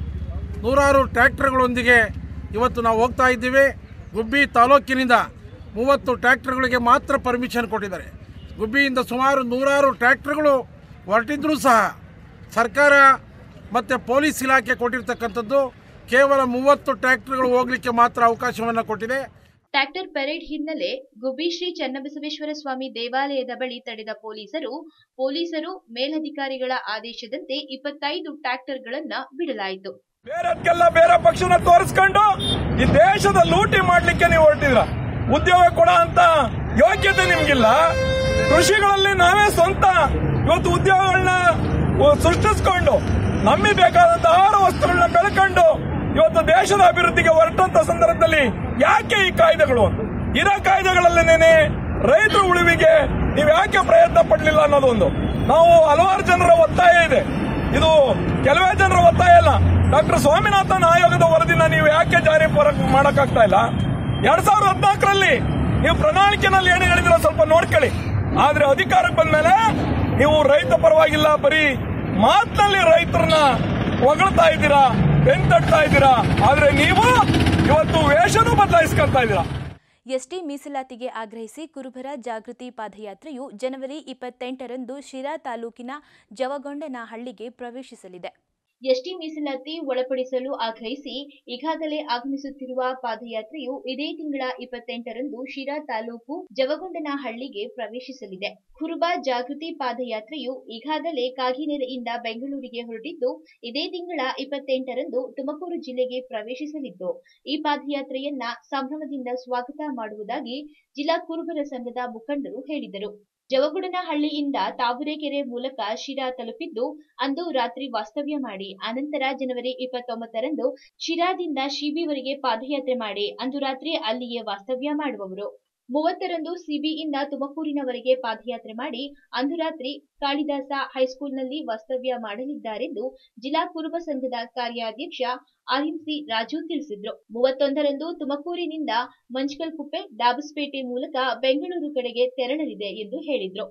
ನೂರಾರು ಟ್ರ್ಯಾಕ್ಟರ್ಗಳೊಂದಿಗೆ ಇವತ್ತು ನಾವು ಹೋಗ್ತಾ ಇದ್ದೀವಿ ಗುಬ್ಬಿ ತಾಲೂಕಿನಿಂದ ಮೂವತ್ತು ಟ್ರ್ಯಾಕ್ಟರ್ಗಳಿಗೆ ಮಾತ್ರ ಪರ್ಮಿಷನ್ ಕೊಟ್ಟಿದ್ದಾರೆ ಗುಬ್ಬಿಯಿಂದ ಸುಮಾರು ನೂರಾರು ಟ್ರ್ಯಾಕ್ಟರ್ಗಳು ಹೊರಟಿದ್ರೂ ಸಹ ಸರ್ಕಾರ ಮತ್ತು ಪೊಲೀಸ್ ಇಲಾಖೆ ಕೊಟ್ಟಿರ್ತಕ್ಕಂಥದ್ದು ಕೇವಲ ಮೂವತ್ತು ಟ್ರ್ಯಾಕ್ಟರ್ಗಳು ಹೋಗಲಿಕ್ಕೆ ಮಾತ್ರ ಅವಕಾಶವನ್ನು ಕೊಟ್ಟಿದೆ ಟ್ರ್ಯಾಕ್ಟರ್ ಪೆರೇಡ್ ಹಿನ್ನೆಲೆ ಗುಬ್ಬಿ ಶ್ರೀ ಚನ್ನಬಸವೇಶ್ವರ ಸ್ವಾಮಿ ದೇವಾಲಯದ ಬಳಿ ತಡೆದ ಪೊಲೀಸರು ಪೊಲೀಸರು ಮೇಲಧಿಕಾರಿಗಳ ಆದೇಶದಂತೆ ಇಪ್ಪತ್ತೈದು ಟ್ರ್ಯಾಕ್ಟರ್ಗಳನ್ನ ಬಿಡಲಾಯಿತು ಬೇರೆದ್ಕೆಲ್ಲ ಬೇರೆ ಪಕ್ಷನ ತೋರಿಸ್ಕೊಂಡು ಈ ದೇಶದ ಲೂಟಿ ಮಾಡ್ಲಿಕ್ಕೆ ನೀವು ಹೊರಟಿದ್ರ ಉದ್ಯೋಗ ಕೊಡ ಅಂತ ಯೋಗ್ಯತೆ ನಿಮ್ಗಿಲ್ಲ ಕೃಷಿಗಳಲ್ಲಿ ನಾವೇ ಸ್ವಂತ ಇವತ್ತು ಉದ್ಯೋಗಗಳನ್ನ ಸೃಷ್ಟಿಸ್ಕೊಂಡು ನಮಗೆ ಬೇಕಾದಂತ ಆಹಾರ ವಸ್ತುಗಳನ್ನ ಬೆಳ್ಕೊಂಡು ಇವತ್ತು ದೇಶದ ಅಭಿವೃದ್ಧಿಗೆ ಹೊರಟಂತ ಸಂದರ್ಭದಲ್ಲಿ ಯಾಕೆ ಈ ಕಾಯ್ದೆಗಳು ಇರೋ ಕಾಯ್ದೆಗಳಲ್ಲೇನೆ ರೈತರ ಉಳಿವಿಗೆ ನೀವು ಯಾಕೆ ಪ್ರಯತ್ನ ಪಡಲಿಲ್ಲ ಅನ್ನೋದೊಂದು ನಾವು ಹಲವಾರು ಜನರ ಒತ್ತಾಯ ಇದೆ ಇದು ಕೆಲವೇ ಜನರ ಒತ್ತಾಯ ಇಲ್ಲ ಡಾಕ್ಟರ್ ಸ್ವಾಮಿನಾಥನ್ ಆಯೋಗದ ವರದಿನ ನೀವು ಯಾಕೆ ಜಾರಿ ಮಾಡಕ್ಕಾಗ್ತಾ ಇಲ್ಲ ಎರಡ್ ಸಾವಿರದ ಹದಿನಾಲ್ಕರಲ್ಲಿ ನೀವು ಪ್ರಣಾಳಿಕೆನಲ್ಲಿ ಏನು ಹೇಳಿದಿರೋ ಸ್ವಲ್ಪ ನೋಡ್ಕೊಳ್ಳಿ ಆದ್ರೆ ಅಧಿಕಾರಕ್ಕೆ ಬಂದ್ಮೇಲೆ ನೀವು ರೈತ ಪರವಾಗಿಲ್ಲ ಬರೀ ಮಾತಿನಲ್ಲಿ ರೈತರನ್ನ ಹೊಗಳ್ತಾ ಇದ್ದೀರಾ ಬೆಂತಡ್ತಾ ಇದ್ದೀರಾ ಆದ್ರೆ ನೀವು ಇವತ್ತು ವೇಷನೂ ಬದಲಾಯಿಸ್ಕೊಳ್ತಾ ಇದ್ದೀರಾ ಎಸ್ಟಿ ಮೀಸಲಾತಿಗೆ ಆಗ್ರಹಿಸಿ ಕುರುಬರ ಜಾಗೃತಿ ಪಾದಯಾತ್ರೆಯು ಜನವರಿ ಇಪ್ಪತ್ತೆಂಟರಂದು ಶಿರಾ ತಾಲೂಕಿನ ಜವಗೊಂಡನಹಳ್ಳಿಗೆ ಪ್ರವೇಶಿಸಲಿದೆ ಎಸ್ಟಿ ಮೀಸಲಾತಿ ಒಳಪಡಿಸಲು ಆಗ್ರಹಿಸಿ ಈಗಾಗಲೇ ಆಗಮಿಸುತ್ತಿರುವ ಪಾದಯಾತ್ರೆಯು ಇದೇ ತಿಂಗಳ ಇಪ್ಪತ್ತೆಂಟರಂದು ಶಿರಾ ತಾಲೂಕು ಜವಗೊಂಡನಹಳ್ಳಿಗೆ ಪ್ರವೇಶಿಸಲಿದೆ ಕುರುಬ ಜಾಗೃತಿ ಪಾದಯಾತ್ರೆಯು ಈಗಾಗಲೇ ಕಾಗಿನೆರೆಯಿಂದ ಬೆಂಗಳೂರಿಗೆ ಹೊರಟಿದ್ದು ಇದೇ ತಿಂಗಳ ಇಪ್ಪತ್ತೆಂಟರಂದು ತುಮಕೂರು ಜಿಲ್ಲೆಗೆ ಪ್ರವೇಶಿಸಲಿದ್ದು ಈ ಪಾದಯಾತ್ರೆಯನ್ನ ಸಂಭ್ರಮದಿಂದ ಸ್ವಾಗತ ಮಾಡುವುದಾಗಿ ಜಿಲ್ಲಾ ಕುರುಬರ ಸಂಘದ ಮುಖಂಡರು ಹೇಳಿದರು ಜವಗುಡನಹಳ್ಳಿಯಿಂದ ತಾವರೆಕೆರೆ ಮೂಲಕ ಶಿರಾ ತಲುಪಿದ್ದು ಅಂದು ರಾತ್ರಿ ವಾಸ್ತವ್ಯ ಮಾಡಿ ಅನಂತರ ಜನವರಿ ಇಪ್ಪತ್ತೊಂಬತ್ತರಂದು ಶಿರಾದಿಂದ ಶಿಬಿವರೆಗೆ ಪಾದಯಾತ್ರೆ ಮಾಡಿ ಅಂದು ರಾತ್ರಿ ಅಲ್ಲಿಯೇ ವಾಸ್ತವ್ಯ ಮಾಡುವವರು ಮೂವತ್ತರಂದು ಸಿಬಿಯಿಂದ ತುಮಕೂರಿನವರೆಗೆ ಪಾದಯಾತ್ರೆ ಮಾಡಿ ಅಂದು ರಾತ್ರಿ ಕಾಳಿದಾಸ ಹೈಸ್ಕೂಲ್ನಲ್ಲಿ ವಾಸ್ತವ್ಯ ಮಾಡಲಿದ್ದಾರೆಂದು ಜಿಲ್ಲಾ ಕುರುಬ ಸಂಘದ ಕಾರ್ಯಾಧ್ಯಕ್ಷ ಆರ್ಎಂಸಿ ರಾಜು ತಿಳಿಸಿದ್ರು ಮೂವತ್ತೊಂದರಂದು ತುಮಕೂರಿನಿಂದ ಮಂಚಕಲ್ಕುಪ್ಪೆ ಡಾಬಸ್ಪೇಟೆ ಮೂಲಕ ಬೆಂಗಳೂರು ಕಡೆಗೆ ತೆರಳಲಿದೆ ಎಂದು ಹೇಳಿದ್ರು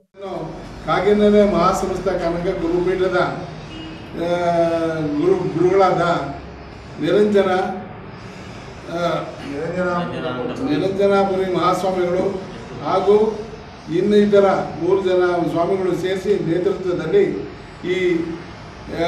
ಕಾಗಿನೆಲೆ ಮಹಾಸಂಸ್ಥಾ ಕನಕ ಗುರುಪೀಠದ ಆ, ಗುರು ಗುರುಗಳಾದ ನಿರಂಜನ ಆ, ನಿರಂಜನಾಪುರಿ ಮಹಾಸ್ವಾಮಿಗಳು ಹಾಗೂ ಇನ್ನಿತರ ಮೂರು ಜನ ಸ್ವಾಮಿಗಳು ಸೇರಿಸಿ ನೇತೃತ್ವದಲ್ಲಿ ಈ ಆ,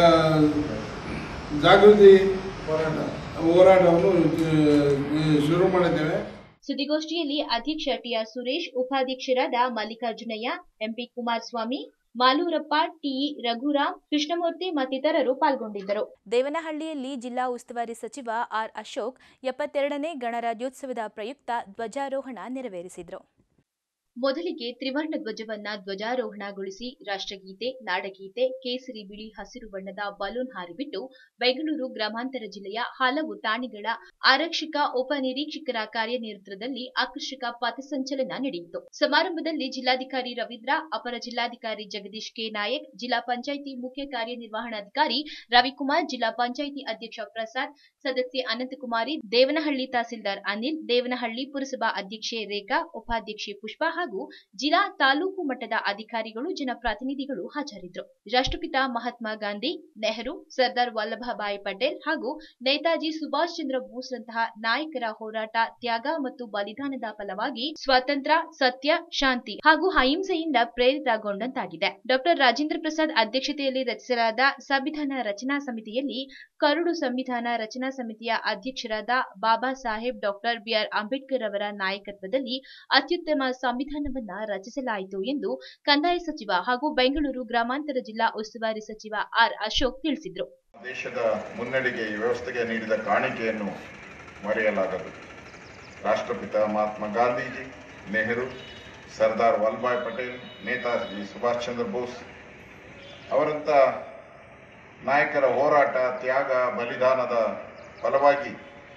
ಜಾಗೃತಿ ಹೋರಾಟವನ್ನು ಆ, ಶುರು ಮಾಡಿದ್ದೇವೆ ಸುದ್ದಿಗೋಷ್ಠಿಯಲ್ಲಿ ಅಧ್ಯಕ್ಷ ಟಿಆರ್ ಸುರೇಶ್ ಉಪಾಧ್ಯಕ್ಷರಾದ ಮಲ್ಲಿಕಾರ್ಜುನಯ್ಯ ಎಂಪಿ ಕುಮಾರಸ್ವಾಮಿ ಮಾಲೂರಪ್ಪ ಟಿಇ ರಘುರಾಮ್ ಕೃಷ್ಣಮೂರ್ತಿ ಮತ್ತಿತರರು ಪಾಲ್ಗೊಂಡಿದ್ದರು ದೇವನಹಳ್ಳಿಯಲ್ಲಿ ಜಿಲ್ಲಾ ಉಸ್ತುವಾರಿ ಸಚಿವ ಆರ್ ಅಶೋಕ್ ಎಪ್ಪತ್ತೆರಡನೇ ಗಣರಾಜ್ಯೋತ್ಸವದ ಪ್ರಯುಕ್ತ ಧ್ವಜಾರೋಹಣ ನೆರವೇರಿಸಿದರು ಮೊದಲಿಗೆ ತ್ರಿವರ್ಣ ಧ್ವಜವನ್ನ ಧ್ವಜಾರೋಹಣಗೊಳಿಸಿ ರಾಷ್ಟ್ರಗೀತೆ ನಾಡಗೀತೆ ಕೇಸರಿ ಬಿಳಿ ಹಸಿರು ಬಣ್ಣದ ಬಲೂನ್ ಹಾರಿಬಿಟ್ಟು ಬೆಂಗಳೂರು ಗ್ರಾಮಾಂತರ ಜಿಲ್ಲೆಯ ಹಲವು ಠಾಣೆಗಳ ಆರಕ್ಷಕ ಉಪನಿರೀಕ್ಷಕರ ಕಾರ್ಯನೇತೃತ್ವದಲ್ಲಿ ಆಕರ್ಷಕ ಪಥಸಂಚಲನ ನಡೆಯಿತು ಸಮಾರಂಭದಲ್ಲಿ ಜಿಲ್ಲಾಧಿಕಾರಿ ರವೀಂದ್ರ ಅಪರ ಜಿಲ್ಲಾಧಿಕಾರಿ ಜಗದೀಶ್ ಕೆ ನಾಯಕ್ ಜಿಲ್ಲಾ ಪಂಚಾಯಿತಿ ಮುಖ್ಯ ಕಾರ್ಯನಿರ್ವಹಣಾಧಿಕಾರಿ ರವಿಕುಮಾರ್ ಜಿಲ್ಲಾ ಪಂಚಾಯಿತಿ ಅಧ್ಯಕ್ಷ ಪ್ರಸಾದ್ ಸದಸ್ಯೆ ಅನಂತಕುಮಾರಿ ದೇವನಹಳ್ಳಿ ತಹಸೀಲ್ದಾರ್ ಅನಿಲ್ ದೇವನಹಳ್ಳಿ ಪುರಸಭಾ ಅಧ್ಯಕ್ಷೆ ರೇಖಾ ಉಪಾಧ್ಯಕ್ಷೆ ಪುಷ್ಪ ಹಾಗೂ ಜಿಲ್ಲಾ ತಾಲೂಕು ಮಟ್ಟದ ಅಧಿಕಾರಿಗಳು ಜನಪ್ರತಿನಿಧಿಗಳು ಹಾಜರಿದ್ದರು ರಾಷ್ಟ್ರಪಿತ ಮಹಾತ್ಮ ಗಾಂಧಿ ನೆಹರು ಸರ್ದಾರ್ ವಲ್ಲಭಭಾಯಿ ಪಟೇಲ್ ಹಾಗೂ ನೇತಾಜಿ ಸುಭಾಷ್ ಚಂದ್ರ ಬೋಸ್ರಂತಹ ನಾಯಕರ ಹೋರಾಟ ತ್ಯಾಗ ಮತ್ತು ಬಲಿದಾನದ ಫಲವಾಗಿ ಸ್ವಾತಂತ್ರ್ಯ ಸತ್ಯ ಶಾಂತಿ ಹಾಗೂ ಅಹಿಂಸೆಯಿಂದ ಪ್ರೇರಿತಗೊಂಡಂತಾಗಿದೆ ಡಾಕ್ಟರ್ ರಾಜೇಂದ್ರ ಪ್ರಸಾದ್ ಅಧ್ಯಕ್ಷತೆಯಲ್ಲಿ ರಚಿಸಲಾದ ಸಂವಿಧಾನ ರಚನಾ ಸಮಿತಿಯಲ್ಲಿ ಕರಡು ಸಂವಿಧಾನ ರಚನಾ ಸಮಿತಿಯ ಅಧ್ಯಕ್ಷರಾದ ಬಾಬಾ ಸಾಹೇಬ್ ಡಾಕ್ಟರ್ ಬಿಆರ್ ಅಂಬೇಡ್ಕರ್ ಅವರ ನಾಯಕತ್ವದಲ್ಲಿ ಅತ್ಯುತ್ತಮ ಸಂವಿಧಾನವನ್ನ ರಚಿಸಲಾಯಿತು ಎಂದು ಕಂದಾಯ ಸಚಿವ ಹಾಗೂ ಬೆಂಗಳೂರು ಗ್ರಾಮಾಂತರ ಜಿಲ್ಲಾ ಉಸ್ತುವಾರಿ ಸಚಿವ ಆರ್ ಅಶೋಕ್ ತಿಳಿಸಿದರು ದೇಶದ ಮುನ್ನಡೆಗೆ ಈ ವ್ಯವಸ್ಥೆಗೆ ನೀಡಿದ ಕಾಣಿಕೆಯನ್ನು ಮರೆಯಲಾಗದು ರಾಷ್ಟ್ರಪಿತ ಮಹಾತ್ಮ ಗಾಂಧೀಜಿ ನೆಹರು ಸರ್ದಾರ್ ವಲ್ಲಭಾಯ್ ಪಟೇಲ್ ನೇತಾಜಿ ಸುಭಾಷ್ ಚಂದ್ರ ಬೋಸ್ ಅವರಂಥ ನಾಯಕರ ಹೋರಾಟ ತ್ಯಾಗ ಬಲಿದಾನದ ಫಲವಾಗಿ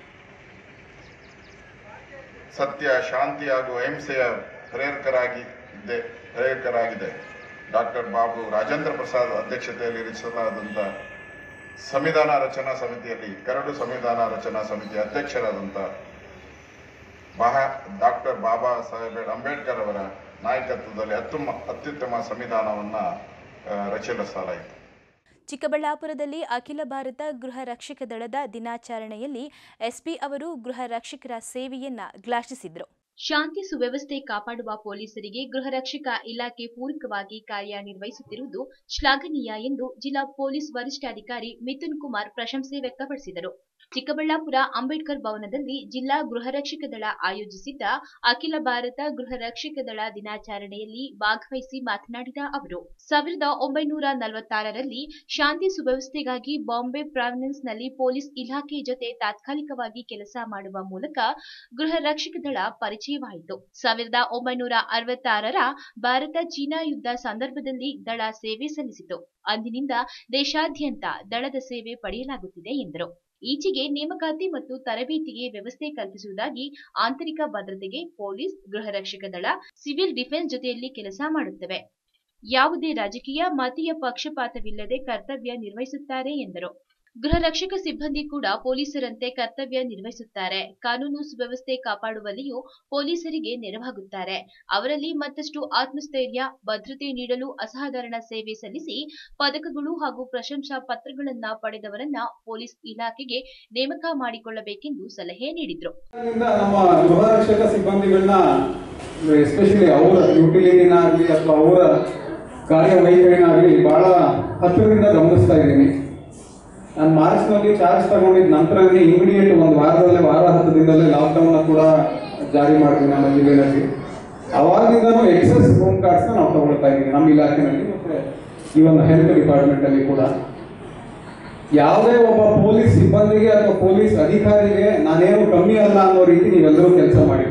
ಸತ್ಯ ಶಾಂತಿ ಹಾಗೂ ಅಹಿಂಸೆಯ ಪ್ರೇರಕರಾಗಿ ಇದ್ದೆ ಪ್ರೇರಕರಾಗಿದೆ ಡಾಕ್ಟರ್ ಬಾಬು ರಾಜೇಂದ್ರ ಪ್ರಸಾದ್ ಅಧ್ಯಕ್ಷತೆಯಲ್ಲಿ ರಚಿಸಲಾದಂಥ ಸಂವಿಧಾನ ರಚನಾ ಸಮಿತಿಯಲ್ಲಿ ಕರಡು ಸಂವಿಧಾನ ರಚನಾ ಸಮಿತಿ ಅಧ್ಯಕ್ಷರಾದಂಥ ಮಹಾ ಡಾಕ್ಟರ್ ಬಾಬಾ ಸಾಹೇಬ್ ಅಂಬೇಡ್ಕರ್ ಅವರ ನಾಯಕತ್ವದಲ್ಲಿ ಅತ್ಯುಮ ಅತ್ಯುತ್ತಮ ಸಂವಿಧಾನವನ್ನ ಆ, ರಚಿಸಲಾಯಿತು ಚಿಕ್ಕಬಳ್ಳಾಪುರದಲ್ಲಿ ಅಖಿಲ ಭಾರತ ಗೃಹ ರಕ್ಷಕ ದಳದ ದಿನಾಚರಣೆಯಲ್ಲಿ ಎಸ್ಪಿ ಅವರು ಗೃಹ ರಕ್ಷಕರ ಸೇವೆಯನ್ನ ಶ್ಲಾಘಿಸಿದರು ಶಾಂತಿ ಸುವ್ಯವಸ್ಥೆ ಕಾಪಾಡುವ ಪೊಲೀಸರಿಗೆ ಗೃಹ ರಕ್ಷಕ ಇಲಾಖೆ ಪೂರಕವಾಗಿ ಕಾರ್ಯನಿರ್ವಹಿಸುತ್ತಿರುವುದು ಶ್ಲಾಘನೀಯ ಎಂದು ಜಿಲ್ಲಾ ಪೊಲೀಸ್ ವರಿಷ್ಠಾಧಿಕಾರಿ ಮಿಥುನ್ ಕುಮಾರ್ ಪ್ರಶಂಸೆ ವ್ಯಕ್ತಪಡಿಸಿದರು ಚಿಕ್ಕಬಳ್ಳಾಪುರ ಅಂಬೇಡ್ಕರ್ ಭವನದಲ್ಲಿ ಜಿಲ್ಲಾ ಗೃಹ ರಕ್ಷಕ ದಳ ಆಯೋಜಿಸಿದ್ದ ಅಖಿಲ ಭಾರತ ಗೃಹ ರಕ್ಷಕ ದಳ ದಿನಾಚರಣೆಯಲ್ಲಿ ಭಾಗವಹಿಸಿ ಮಾತನಾಡಿದ ಅವರು ಸಾವಿರದ ಒಂಬೈನೂರ ನಲವತ್ತಾರರಲ್ಲಿ ಶಾಂತಿ ಸುವ್ಯವಸ್ಥೆಗಾಗಿ ಬಾಂಬೆ ಪ್ರಾವಿನ್ಸ್ನಲ್ಲಿ ಪೊಲೀಸ್ ಇಲಾಖೆ ಜೊತೆ ತಾತ್ಕಾಲಿಕವಾಗಿ ಕೆಲಸ ಮಾಡುವ ಮೂಲಕ ಗೃಹ ರಕ್ಷಕ ದಳ ಪರಿಚಯವಾಯಿತು ಸಾವಿರದ ಒಂಬೈನೂರ ಅರವತ್ತಾರರ ಭಾರತ ಚೀನಾ ಯುದ್ಧ ಸಂದರ್ಭದಲ್ಲಿ ದಳ ಸೇವೆ ಸಲ್ಲಿಸಿತು ಅಂದಿನಿಂದ ದೇಶಾದ್ಯಂತ ದಳದ ಸೇವೆ ಪಡೆಯಲಾಗುತ್ತಿದೆ ಎಂದರು ಈಚೆಗೆ ನೇಮಕಾತಿ ಮತ್ತು ತರಬೇತಿಗೆ ವ್ಯವಸ್ಥೆ ಕಲ್ಪಿಸುವುದಾಗಿ ಆಂತರಿಕ ಭದ್ರತೆಗೆ ಪೊಲೀಸ್ ಗೃಹ ರಕ್ಷಕ ದಳ ಸಿವಿಲ್ ಡಿಫೆನ್ಸ್ ಜೊತೆಯಲ್ಲಿ ಕೆಲಸ ಮಾಡುತ್ತವೆ ಯಾವುದೇ ರಾಜಕೀಯ ಮತೀಯ ಪಕ್ಷಪಾತವಿಲ್ಲದೆ ಕರ್ತವ್ಯ ನಿರ್ವಹಿಸುತ್ತಾರೆ ಎಂದರು ಗೃಹ ರಕ್ಷಕ ಸಿಬ್ಬಂದಿ ಕೂಡ ಪೊಲೀಸರಂತೆ ಕರ್ತವ್ಯ ನಿರ್ವಹಿಸುತ್ತಾರೆ ಕಾನೂನು ಸುವ್ಯವಸ್ಥೆ ಕಾಪಾಡುವಲ್ಲಿಯೂ ಪೊಲೀಸರಿಗೆ ನೆರವಾಗುತ್ತಾರೆ ಅವರಲ್ಲಿ ಮತ್ತಷ್ಟು ಆತ್ಮಸ್ಥೈರ್ಯ ಭದ್ರತೆ ನೀಡಲು ಅಸಾಧಾರಣ ಸೇವೆ ಸಲ್ಲಿಸಿ ಪದಕಗಳು ಹಾಗೂ ಪ್ರಶಂಸಾ ಪತ್ರಗಳನ್ನ ಪಡೆದವರನ್ನ ಪೊಲೀಸ್ ಇಲಾಖೆಗೆ ನೇಮಕ ಮಾಡಿಕೊಳ್ಳಬೇಕೆಂದು ಸಲಹೆ ನೀಡಿದ್ರು ಇಂದ ನಮ್ಮ ಗೃಹ ರಕ್ಷಕ ಸಿಬ್ಬಂದಿಗಳನ್ನ ಎಸ್ಪೆಷಲಿ ಅವರ ಯುಟಿಲಿಟಿನಾಗಲಿ ಅಥವಾ ಅವರ ಕಾರ್ಯವೈಖರಿನಾಗಲಿ ಬಹಳ ಹತ್ತಿರದಿಂದ ಗಮನಿಸ್ತಾ ಇದ್ದೀನಿ ನಾನು ಮಾರ್ಚ್ನಲ್ಲಿ ಚಾರ್ಜ್ ತಗೊಂಡಿದ್ದ ನಂತರನೇ ಇಮಿಡಿಯೇಟ್ ಒಂದು ವಾರದಲ್ಲೇ ವಾರ ಹತ್ತು ದಿನದಲ್ಲೇ ಲಾಕ್ಡೌನ್ನ ಕೂಡ ಜಾರಿ ಮಾಡಿದ್ವಿ ನಮ್ಮ ಜಿಲ್ಲೆಯಲ್ಲಿ ಅವಾಗಿಂದನೂ ಎಕ್ಸೆಸ್ ಹೋಮ್ ಕಾರ್ಡ್ಸ್ನ ನಾವು ತಗೊಳ್ತಾ ಇದ್ದೀವಿ ನಮ್ಮ ಇಲಾಖೆನಲ್ಲಿ ಮತ್ತೆ ಈ ಒಂದು ಹೆಲ್ತ್ ಡಿಪಾರ್ಟ್ಮೆಂಟಲ್ಲಿ ಕೂಡ ಯಾವುದೇ ಒಬ್ಬ ಪೊಲೀಸ್ ಸಿಬ್ಬಂದಿಗೆ ಅಥವಾ ಪೊಲೀಸ್ ಅಧಿಕಾರಿಗೆ ನಾನೇನು ಕಮ್ಮಿ ಅಲ್ಲ ಅನ್ನೋ ರೀತಿ ನೀವೆಲ್ಲರೂ ಕೆಲಸ ಮಾಡಿದ್ದೀರಿ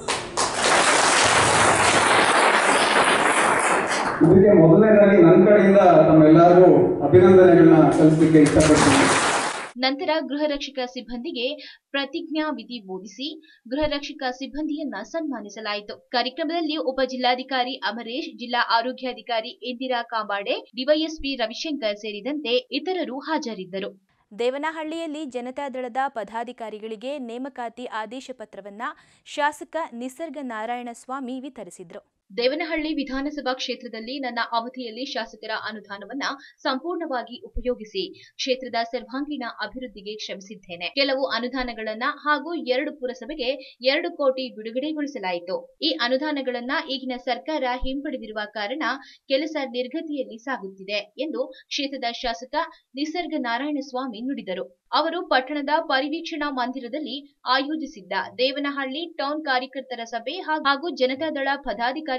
ಇದಕ್ಕೆ ಮೊದಲನೇದಾಗಿ ನನ್ನ ಕಡೆಯಿಂದ ತಮ್ಮೆಲ್ಲರಿಗೂ ಅಭಿನಂದನೆಗಳನ್ನ ಸಲ್ಲಿಸಲಿಕ್ಕೆ ಇಷ್ಟಪಡ್ತೀನಿ ನಂತರ ಗೃಹ ರಕ್ಷಕ ಸಿಬ್ಬಂದಿಗೆ ಪ್ರತಿಜ್ಞಾ ವಿಧಿ ಬೋಧಿಸಿ ಗೃಹ ರಕ್ಷಕ ಸಿಬ್ಬಂದಿಯನ್ನ ಸನ್ಮಾನಿಸಲಾಯಿತು ಕಾರ್ಯಕ್ರಮದಲ್ಲಿ ಉಪ ಜಿಲ್ಲಾಧಿಕಾರಿ ಅಮರೇಶ್ ಜಿಲ್ಲಾ ಆರೋಗ್ಯಾಧಿಕಾರಿ ಇಂದಿರಾ ಕಾಂಬಾಡೆ ಡಿವೈಎಸ್ಪಿ ರವಿಶಂಕರ್ ಸೇರಿದಂತೆ ಇತರರು ಹಾಜರಿದ್ದರು ದೇವನಹಳ್ಳಿಯಲ್ಲಿ ಜನತಾದಳದ ಪದಾಧಿಕಾರಿಗಳಿಗೆ ನೇಮಕಾತಿ ಆದೇಶ ಪತ್ರವನ್ನ ಶಾಸಕ ನಿಸರ್ಗ ನಾರಾಯಣಸ್ವಾಮಿ ವಿತರಿಸಿದರು ದೇವನಹಳ್ಳಿ ವಿಧಾನಸಭಾ ಕ್ಷೇತ್ರದಲ್ಲಿ ನನ್ನ ಅವಧಿಯಲ್ಲಿ ಶಾಸಕರ ಅನುದಾನವನ್ನ ಸಂಪೂರ್ಣವಾಗಿ ಉಪಯೋಗಿಸಿ ಕ್ಷೇತ್ರದ ಸರ್ವಾಂಗೀಣ ಅಭಿವೃದ್ಧಿಗೆ ಶ್ರಮಿಸಿದ್ದೇನೆ ಕೆಲವು ಅನುದಾನಗಳನ್ನ ಹಾಗೂ ಎರಡು ಪುರಸಭೆಗೆ ಎರಡು ಕೋಟಿ ಬಿಡುಗಡೆಗೊಳಿಸಲಾಯಿತು ಈ ಅನುದಾನಗಳನ್ನ ಈಗಿನ ಸರ್ಕಾರ ಹಿಂಪಡೆದಿರುವ ಕಾರಣ ಕೆಲಸ ನಿರ್ಗತಿಯಲ್ಲಿ ಸಾಗುತ್ತಿದೆ ಎಂದು ಕ್ಷೇತ್ರದ ಶಾಸಕ ನಿಸರ್ಗ ನಾರಾಯಣಸ್ವಾಮಿ ನುಡಿದರು ಅವರು ಪಟ್ಟಣದ ಪರಿವೀಕ್ಷಣಾ ಮಂದಿರದಲ್ಲಿ ಆಯೋಜಿಸಿದ್ದ ದೇವನಹಳ್ಳಿ ಟೌನ್ ಕಾರ್ಯಕರ್ತರ ಸಭೆ ಹಾಗೂ ಜನತಾದಳ ಪದಾಧಿಕಾರಿ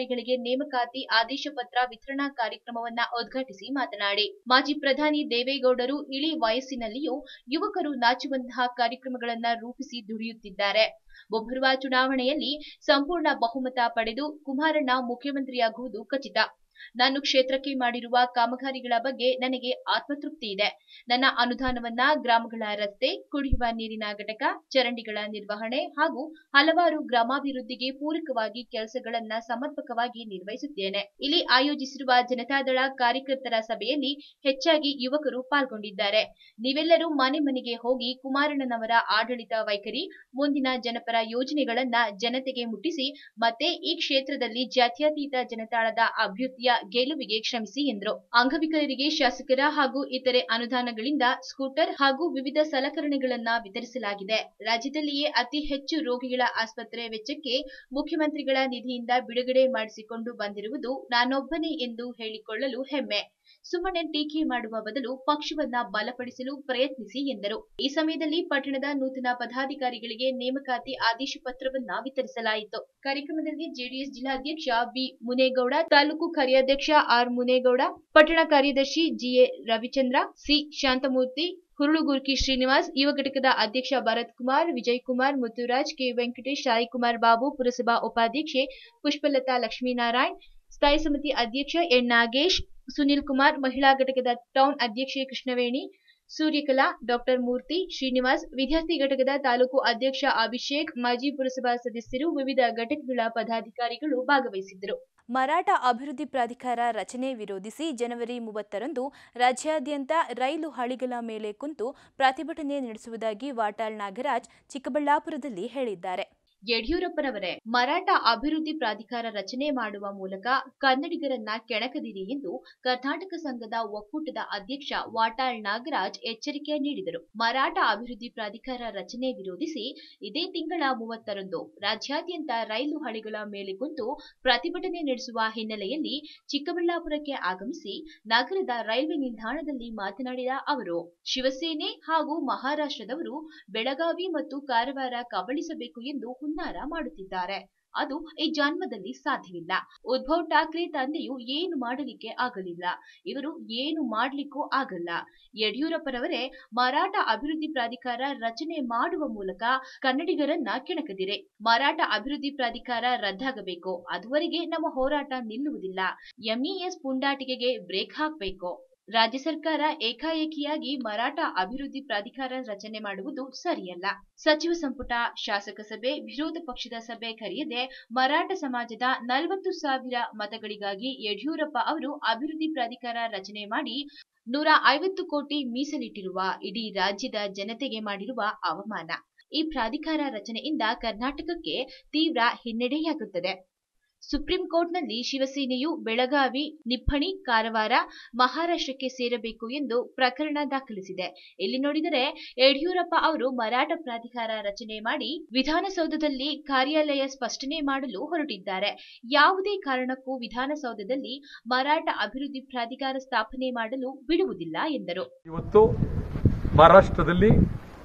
ಪದಾಧಿಕಾರಿಗಳಿಗೆ ನೇಮಕಾತಿ ಆದೇಶ ಪತ್ರ ವಿತರಣಾ ಕಾರ್ಯಕ್ರಮವನ್ನ ಉದ್ಘಾಟಿಸಿ ಮಾತನಾಡಿ ಮಾಜಿ ಪ್ರಧಾನಿ ದೇವೇಗೌಡರು ಇಳಿ ವಯಸ್ಸಿನಲ್ಲಿಯೂ ಯುವಕರು ನಾಚುವಂತಹ ಕಾರ್ಯಕ್ರಮಗಳನ್ನ ರೂಪಿಸಿ ದುಡಿಯುತ್ತಿದ್ದಾರೆ ಮುಂಬರುವ ಚುನಾವಣೆಯಲ್ಲಿ ಸಂಪೂರ್ಣ ಬಹುಮತ ಪಡೆದು ಕುಮಾರಣ್ಣ ಮುಖ್ಯಮಂತ್ರಿಯಾಗುವುದು ಖಚಿತ ನಾನು ಕ್ಷೇತ್ರಕ್ಕೆ ಮಾಡಿರುವ ಕಾಮಗಾರಿಗಳ ಬಗ್ಗೆ ನನಗೆ ಆತ್ಮತೃಪ್ತಿ ಇದೆ ನನ್ನ ಅನುದಾನವನ್ನ ಗ್ರಾಮಗಳ ರಸ್ತೆ ಕುಡಿಯುವ ನೀರಿನ ಘಟಕ ಚರಂಡಿಗಳ ನಿರ್ವಹಣೆ ಹಾಗೂ ಹಲವಾರು ಗ್ರಾಮಾಭಿವೃದ್ಧಿಗೆ ಪೂರಕವಾಗಿ ಕೆಲಸಗಳನ್ನ ಸಮರ್ಪಕವಾಗಿ ನಿರ್ವಹಿಸುತ್ತೇನೆ ಇಲ್ಲಿ ಆಯೋಜಿಸಿರುವ ಜನತಾದಳ ಕಾರ್ಯಕರ್ತರ ಸಭೆಯಲ್ಲಿ ಹೆಚ್ಚಾಗಿ ಯುವಕರು ಪಾಲ್ಗೊಂಡಿದ್ದಾರೆ ನೀವೆಲ್ಲರೂ ಮನೆ ಮನೆಗೆ ಹೋಗಿ ಕುಮಾರಣ್ಣನವರ ಆಡಳಿತ ವೈಖರಿ ಮುಂದಿನ ಜನಪರ ಯೋಜನೆಗಳನ್ನ ಜನತೆಗೆ ಮುಟ್ಟಿಸಿ ಮತ್ತೆ ಈ ಕ್ಷೇತ್ರದಲ್ಲಿ ಜಾತ್ಯತೀತ ಜನತಾಳದ ಅಭ್ಯುದಯ ಗೆಲುವಿಗೆ ಶ್ರಮಿಸಿ ಎಂದರು ಅಂಗವಿಕಲರಿಗೆ ಶಾಸಕರ ಹಾಗೂ ಇತರೆ ಅನುದಾನಗಳಿಂದ ಸ್ಕೂಟರ್ ಹಾಗೂ ವಿವಿಧ ಸಲಕರಣೆಗಳನ್ನ ವಿತರಿಸಲಾಗಿದೆ ರಾಜ್ಯದಲ್ಲಿಯೇ ಅತಿ ಹೆಚ್ಚು ರೋಗಿಗಳ ಆಸ್ಪತ್ರೆ ವೆಚ್ಚಕ್ಕೆ ಮುಖ್ಯಮಂತ್ರಿಗಳ ನಿಧಿಯಿಂದ ಬಿಡುಗಡೆ ಮಾಡಿಸಿಕೊಂಡು ಬಂದಿರುವುದು ನಾನೊಬ್ಬನೇ ಎಂದು ಹೇಳಿಕೊಳ್ಳಲು ಹೆಮ್ಮೆ ಸುಮ್ಮನೆ ಟೀಕೆ ಮಾಡುವ ಬದಲು ಪಕ್ಷವನ್ನ ಬಲಪಡಿಸಲು ಪ್ರಯತ್ನಿಸಿ ಎಂದರು ಈ ಸಮಯದಲ್ಲಿ ಪಟ್ಟಣದ ನೂತನ ಪದಾಧಿಕಾರಿಗಳಿಗೆ ನೇಮಕಾತಿ ಆದೇಶ ಪತ್ರವನ್ನ ವಿತರಿಸಲಾಯಿತು ಕಾರ್ಯಕ್ರಮದಲ್ಲಿ ಜೆಡಿಎಸ್ ಜಿಲ್ಲಾಧ್ಯಕ್ಷ ಬಿ ಮುನೇಗೌಡ ತಾಲೂಕು ಕಾರ್ಯಾಧ್ಯಕ್ಷ ಆರ್ ಮುನೇಗೌಡ ಪಟ್ಟಣ ಕಾರ್ಯದರ್ಶಿ ಜಿಎ ರವಿಚಂದ್ರ ಸಿ ಶಾಂತಮೂರ್ತಿ ಹುರುಳುಗುರ್ಕಿ ಶ್ರೀನಿವಾಸ್ ಯುವ ಘಟಕದ ಅಧ್ಯಕ್ಷ ಭರತ್ ಕುಮಾರ್ ವಿಜಯ್ ಕುಮಾರ್ ಮುತ್ತುರಾಜ್ ಕೆ ವೆಂಕಟೇಶ್ ಸಾಯಿಕುಮಾರ್ ಬಾಬು ಪುರಸಭಾ ಉಪಾಧ್ಯಕ್ಷೆ ಪುಷ್ಪಲತಾ ಲಕ್ಷ್ಮೀನಾರಾಯಣ್ ಸ್ಥಾಯಿ ಸಮಿತಿ ಅಧ್ಯಕ್ಷ ಎನ್ ನಾಗೇಶ್ ಸುನಿಲ್ ಕುಮಾರ್ ಮಹಿಳಾ ಘಟಕದ ಟೌನ್ ಅಧ್ಯಕ್ಷೆ ಕೃಷ್ಣವೇಣಿ ಸೂರ್ಯಕಲಾ ಡಾಕ್ಟರ್ ಮೂರ್ತಿ ಶ್ರೀನಿವಾಸ್ ವಿದ್ಯಾರ್ಥಿ ಘಟಕದ ತಾಲೂಕು ಅಧ್ಯಕ್ಷ ಅಭಿಷೇಕ್ ಮಾಜಿ ಪುರಸಭಾ ಸದಸ್ಯರು ವಿವಿಧ ಘಟಕಗಳ ಪದಾಧಿಕಾರಿಗಳು ಭಾಗವಹಿಸಿದ್ದರು ಮರಾಠ ಅಭಿವೃದ್ಧಿ ಪ್ರಾಧಿಕಾರ ರಚನೆ ವಿರೋಧಿಸಿ ಜನವರಿ ಮೂವತ್ತರಂದು ರಾಜ್ಯಾದ್ಯಂತ ರೈಲು ಹಳಿಗಳ ಮೇಲೆ ಕುಂತು ಪ್ರತಿಭಟನೆ ನಡೆಸುವುದಾಗಿ ವಾಟಾಳ್ ನಾಗರಾಜ್ ಚಿಕ್ಕಬಳ್ಳಾಪುರದಲ್ಲಿ ಹೇಳಿದ್ದಾರೆ ಯಡಿಯೂರಪ್ಪರವರೇ ಮರಾಠ ಅಭಿವೃದ್ಧಿ ಪ್ರಾಧಿಕಾರ ರಚನೆ ಮಾಡುವ ಮೂಲಕ ಕನ್ನಡಿಗರನ್ನ ಕೆಣಕದಿರಿ ಎಂದು ಕರ್ನಾಟಕ ಸಂಘದ ಒಕ್ಕೂಟದ ಅಧ್ಯಕ್ಷ ವಾಟಾಳ್ ನಾಗರಾಜ್ ಎಚ್ಚರಿಕೆ ನೀಡಿದರು ಮರಾಠ ಅಭಿವೃದ್ಧಿ ಪ್ರಾಧಿಕಾರ ರಚನೆ ವಿರೋಧಿಸಿ ಇದೇ ತಿಂಗಳ ಮೂವತ್ತರಂದು ರಾಜ್ಯಾದ್ಯಂತ ರೈಲು ಹಳಿಗಳ ಮೇಲೆ ಕುಂತು ಪ್ರತಿಭಟನೆ ನಡೆಸುವ ಹಿನ್ನೆಲೆಯಲ್ಲಿ ಚಿಕ್ಕಬಳ್ಳಾಪುರಕ್ಕೆ ಆಗಮಿಸಿ ನಗರದ ರೈಲ್ವೆ ನಿಲ್ದಾಣದಲ್ಲಿ ಮಾತನಾಡಿದ ಅವರು ಶಿವಸೇನೆ ಹಾಗೂ ಮಹಾರಾಷ್ಟ್ರದವರು ಬೆಳಗಾವಿ ಮತ್ತು ಕಾರವಾರ ಕಬಳಿಸಬೇಕು ಎಂದು ಹುನ್ನಾರ ಮಾಡುತ್ತಿದ್ದಾರೆ ಅದು ಈ ಜನ್ಮದಲ್ಲಿ ಸಾಧ್ಯವಿಲ್ಲ ಉದ್ಧವ್ ಠಾಕ್ರೆ ತಂದೆಯು ಏನು ಮಾಡಲಿಕ್ಕೆ ಆಗಲಿಲ್ಲ ಇವರು ಏನು ಮಾಡ್ಲಿಕ್ಕೂ ಆಗಲ್ಲ ಯಡಿಯೂರಪ್ಪರವರೇ ಮರಾಠ ಅಭಿವೃದ್ಧಿ ಪ್ರಾಧಿಕಾರ ರಚನೆ ಮಾಡುವ ಮೂಲಕ ಕನ್ನಡಿಗರನ್ನ ಕೆಣಕದಿರೆ ಮರಾಠ ಅಭಿವೃದ್ಧಿ ಪ್ರಾಧಿಕಾರ ರದ್ದಾಗಬೇಕು ಅದುವರೆಗೆ ನಮ್ಮ ಹೋರಾಟ ನಿಲ್ಲುವುದಿಲ್ಲ ಎಂಇಎಸ್ ಪುಂಡಾಟಿಕೆಗೆ ಬ್ರೇಕ್ ಹಾಕಬೇಕು ರಾಜ್ಯ ಸರ್ಕಾರ ಏಕಾಏಕಿಯಾಗಿ ಮರಾಠ ಅಭಿವೃದ್ಧಿ ಪ್ರಾಧಿಕಾರ ರಚನೆ ಮಾಡುವುದು ಸರಿಯಲ್ಲ ಸಚಿವ ಸಂಪುಟ ಶಾಸಕ ಸಭೆ ವಿರೋಧ ಪಕ್ಷದ ಸಭೆ ಕರೆಯದೆ ಮರಾಠ ಸಮಾಜದ ನಲವತ್ತು ಸಾವಿರ ಮತಗಳಿಗಾಗಿ ಯಡಿಯೂರಪ್ಪ ಅವರು ಅಭಿವೃದ್ಧಿ ಪ್ರಾಧಿಕಾರ ರಚನೆ ಮಾಡಿ ನೂರ ಐವತ್ತು ಕೋಟಿ ಮೀಸಲಿಟ್ಟಿರುವ ಇಡೀ ರಾಜ್ಯದ ಜನತೆಗೆ ಮಾಡಿರುವ ಅವಮಾನ ಈ ಪ್ರಾಧಿಕಾರ ರಚನೆಯಿಂದ ಕರ್ನಾಟಕಕ್ಕೆ ತೀವ್ರ ಹಿನ್ನಡೆಯಾಗುತ್ತದೆ ಸುಪ್ರೀಂ ಕೋರ್ಟ್ನಲ್ಲಿ ಶಿವಸೇನೆಯು ಬೆಳಗಾವಿ ನಿಪ್ಪಣಿ ಕಾರವಾರ ಮಹಾರಾಷ್ಟ್ರಕ್ಕೆ ಸೇರಬೇಕು ಎಂದು ಪ್ರಕರಣ ದಾಖಲಿಸಿದೆ ಇಲ್ಲಿ ನೋಡಿದರೆ ಯಡಿಯೂರಪ್ಪ ಅವರು ಮರಾಠ ಪ್ರಾಧಿಕಾರ ರಚನೆ ಮಾಡಿ ವಿಧಾನಸೌಧದಲ್ಲಿ ಕಾರ್ಯಾಲಯ ಸ್ಪಷ್ಟನೆ ಮಾಡಲು ಹೊರಟಿದ್ದಾರೆ ಯಾವುದೇ ಕಾರಣಕ್ಕೂ ವಿಧಾನಸೌಧದಲ್ಲಿ ಮರಾಠ ಅಭಿವೃದ್ಧಿ ಪ್ರಾಧಿಕಾರ ಸ್ಥಾಪನೆ ಮಾಡಲು ಬಿಡುವುದಿಲ್ಲ ಎಂದರು ಇವತ್ತು ಮಹಾರಾಷ್ಟ್ರದಲ್ಲಿ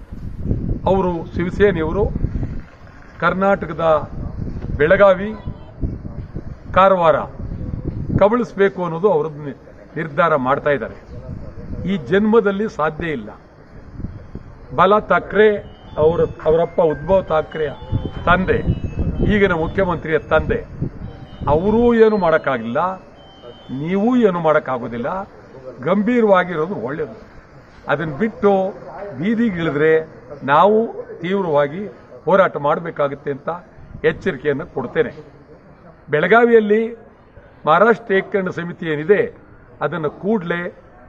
ಅವರು ಶಿವಸೇನೆಯವರು ಕರ್ನಾಟಕದ ಬೆಳಗಾವಿ ಕಾರವಾರ ಕಬಳಿಸಬೇಕು ಅನ್ನೋದು ಅವರು ನಿರ್ಧಾರ ಮಾಡ್ತಾ ಇದ್ದಾರೆ ಈ ಜನ್ಮದಲ್ಲಿ ಸಾಧ್ಯ ಇಲ್ಲ ಬಲ ಠಾಕ್ರೆ ಅವರ ಅವರಪ್ಪ ಉದ್ಭವ್ ಠಾಕ್ರೆಯ ತಂದೆ ಈಗಿನ ಮುಖ್ಯಮಂತ್ರಿಯ ತಂದೆ ಅವರೂ ಏನು ಮಾಡೋಕ್ಕಾಗಿಲ್ಲ ನೀವೂ ಏನು ಮಾಡೋಕ್ಕಾಗೋದಿಲ್ಲ ಗಂಭೀರವಾಗಿರೋದು ಒಳ್ಳೆಯದು ಅದನ್ನು ಬಿಟ್ಟು ಬೀದಿಗಿಳಿದ್ರೆ ನಾವು ತೀವ್ರವಾಗಿ ಹೋರಾಟ ಮಾಡಬೇಕಾಗುತ್ತೆ ಅಂತ ಎಚ್ಚರಿಕೆಯನ್ನು ಕೊಡ್ತೇನೆ ಬೆಳಗಾವಿಯಲ್ಲಿ ಮಹಾರಾಷ್ಟ್ರ ಏಕೀಕರಣ ಸಮಿತಿ ಏನಿದೆ ಅದನ್ನು ಕೂಡಲೇ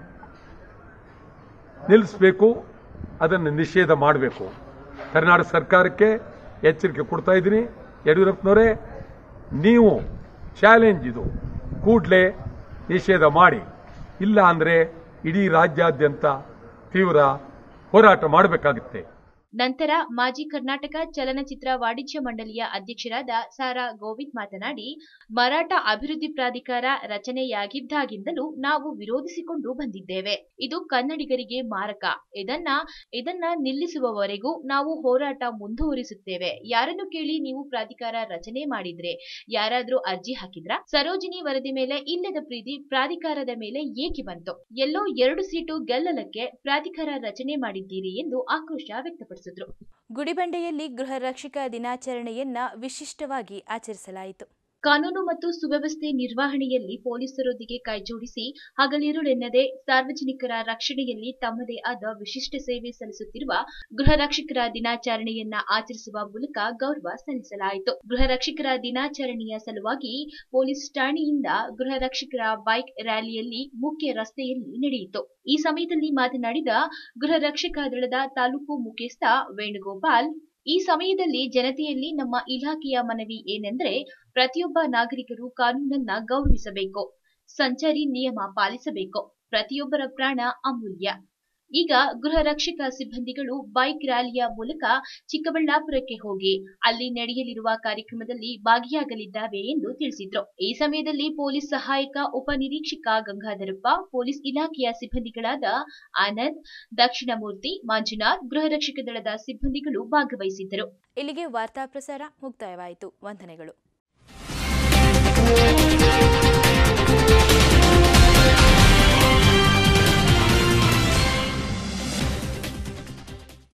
ನಿಲ್ಲಿಸಬೇಕು ಅದನ್ನು ನಿಷೇಧ ಮಾಡಬೇಕು ಕರ್ನಾಟಕ ಸರ್ಕಾರಕ್ಕೆ ಎಚ್ಚರಿಕೆ ಕೊಡ್ತಾ ಇದ್ದೀನಿ ಯಡಿಯೂರಪ್ಪನವರೇ ನೀವು ಚಾಲೆಂಜ್ ಇದು ಕೂಡಲೇ ನಿಷೇಧ ಮಾಡಿ ಇಲ್ಲ ಅಂದರೆ ಇಡೀ ರಾಜ್ಯಾದ್ಯಂತ ತೀವ್ರ ಹೋರಾಟ ಮಾಡಬೇಕಾಗುತ್ತೆ ನಂತರ ಮಾಜಿ ಕರ್ನಾಟಕ ಚಲನಚಿತ್ರ ವಾಣಿಜ್ಯ ಮಂಡಳಿಯ ಅಧ್ಯಕ್ಷರಾದ ಸಾರಾ ಗೋವಿಂದ್ ಮಾತನಾಡಿ ಮರಾಠ ಅಭಿವೃದ್ಧಿ ಪ್ರಾಧಿಕಾರ ರಚನೆಯಾಗಿದ್ದಾಗಿಂದಲೂ ನಾವು ವಿರೋಧಿಸಿಕೊಂಡು ಬಂದಿದ್ದೇವೆ ಇದು ಕನ್ನಡಿಗರಿಗೆ ಮಾರಕ ಇದನ್ನ ಇದನ್ನ ನಿಲ್ಲಿಸುವವರೆಗೂ ನಾವು ಹೋರಾಟ ಮುಂದುವರಿಸುತ್ತೇವೆ ಯಾರನ್ನು ಕೇಳಿ ನೀವು ಪ್ರಾಧಿಕಾರ ರಚನೆ ಮಾಡಿದ್ರೆ ಯಾರಾದ್ರೂ ಅರ್ಜಿ ಹಾಕಿದ್ರ ಸರೋಜಿನಿ ವರದಿ ಮೇಲೆ ಇಲ್ಲದ ಪ್ರೀತಿ ಪ್ರಾಧಿಕಾರದ ಮೇಲೆ ಏಕೆ ಬಂತು ಎಲ್ಲೋ ಎರಡು ಸೀಟು ಗೆಲ್ಲಲಕ್ಕೆ ಪ್ರಾಧಿಕಾರ ರಚನೆ ಮಾಡಿದ್ದೀರಿ ಎಂದು ಆಕ್ರೋಶ ವ್ಯಕ್ತಪಡಿಸಿದ್ರು ಗುಡಿಬಂಡೆಯಲ್ಲಿ ಗೃಹ ರಕ್ಷಕ ದಿನಾಚರಣೆಯನ್ನ ವಿಶಿಷ್ಟವಾಗಿ ಆಚರಿಸಲಾಯಿತು ಕಾನೂನು ಮತ್ತು ಸುವ್ಯವಸ್ಥೆ ನಿರ್ವಹಣೆಯಲ್ಲಿ ಪೊಲೀಸರೊಂದಿಗೆ ಕೈಜೋಡಿಸಿ ಹಗಲಿರುಳೆನ್ನದೆ ಸಾರ್ವಜನಿಕರ ರಕ್ಷಣೆಯಲ್ಲಿ ತಮ್ಮದೇ ಆದ ವಿಶಿಷ್ಟ ಸೇವೆ ಸಲ್ಲಿಸುತ್ತಿರುವ ಗೃಹ ರಕ್ಷಕರ ದಿನಾಚರಣೆಯನ್ನ ಆಚರಿಸುವ ಮೂಲಕ ಗೌರವ ಸಲ್ಲಿಸಲಾಯಿತು ಗೃಹ ರಕ್ಷಕರ ದಿನಾಚರಣೆಯ ಸಲುವಾಗಿ ಪೊಲೀಸ್ ಠಾಣೆಯಿಂದ ಗೃಹ ರಕ್ಷಕರ ಬೈಕ್ ರ್ಯಾಲಿಯಲ್ಲಿ ಮುಖ್ಯ ರಸ್ತೆಯಲ್ಲಿ ನಡೆಯಿತು ಈ ಸಮಯದಲ್ಲಿ ಮಾತನಾಡಿದ ಗೃಹ ರಕ್ಷಕ ದಳದ ತಾಲೂಕು ಮುಖ್ಯಸ್ಥ ವೇಣುಗೋಪಾಲ್ ಈ ಸಮಯದಲ್ಲಿ ಜನತೆಯಲ್ಲಿ ನಮ್ಮ ಇಲಾಖೆಯ ಮನವಿ ಏನೆಂದರೆ ಪ್ರತಿಯೊಬ್ಬ ನಾಗರಿಕರು ಕಾನೂನನ್ನ ಗೌರವಿಸಬೇಕು ಸಂಚಾರಿ ನಿಯಮ ಪಾಲಿಸಬೇಕು ಪ್ರತಿಯೊಬ್ಬರ ಪ್ರಾಣ ಅಮೂಲ್ಯ ಈಗ ಗೃಹ ರಕ್ಷಕ ಸಿಬ್ಬಂದಿಗಳು ಬೈಕ್ ರ್ಯಾಲಿಯ ಮೂಲಕ ಚಿಕ್ಕಬಳ್ಳಾಪುರಕ್ಕೆ ಹೋಗಿ ಅಲ್ಲಿ ನಡೆಯಲಿರುವ ಕಾರ್ಯಕ್ರಮದಲ್ಲಿ ಭಾಗಿಯಾಗಲಿದ್ದಾವೆ ಎಂದು ತಿಳಿಸಿದ್ರು ಈ ಸಮಯದಲ್ಲಿ ಪೊಲೀಸ್ ಸಹಾಯಕ ಉಪನಿರೀಕ್ಷಕ ಗಂಗಾಧರಪ್ಪ ಪೊಲೀಸ್ ಇಲಾಖೆಯ ಸಿಬ್ಬಂದಿಗಳಾದ ಆನಂದ್ ದಕ್ಷಿಣಮೂರ್ತಿ ಮಂಜುನಾಥ್ ಗೃಹ ರಕ್ಷಕ ದಳದ ಸಿಬ್ಬಂದಿಗಳು ಭಾಗವಹಿಸಿದ್ದರು ಇಲ್ಲಿಗೆ ವಾರ್ತಾ ಪ್ರಸಾರ ಮುಕ್ತಾಯವಾಯಿತು ವಂದನೆಗಳು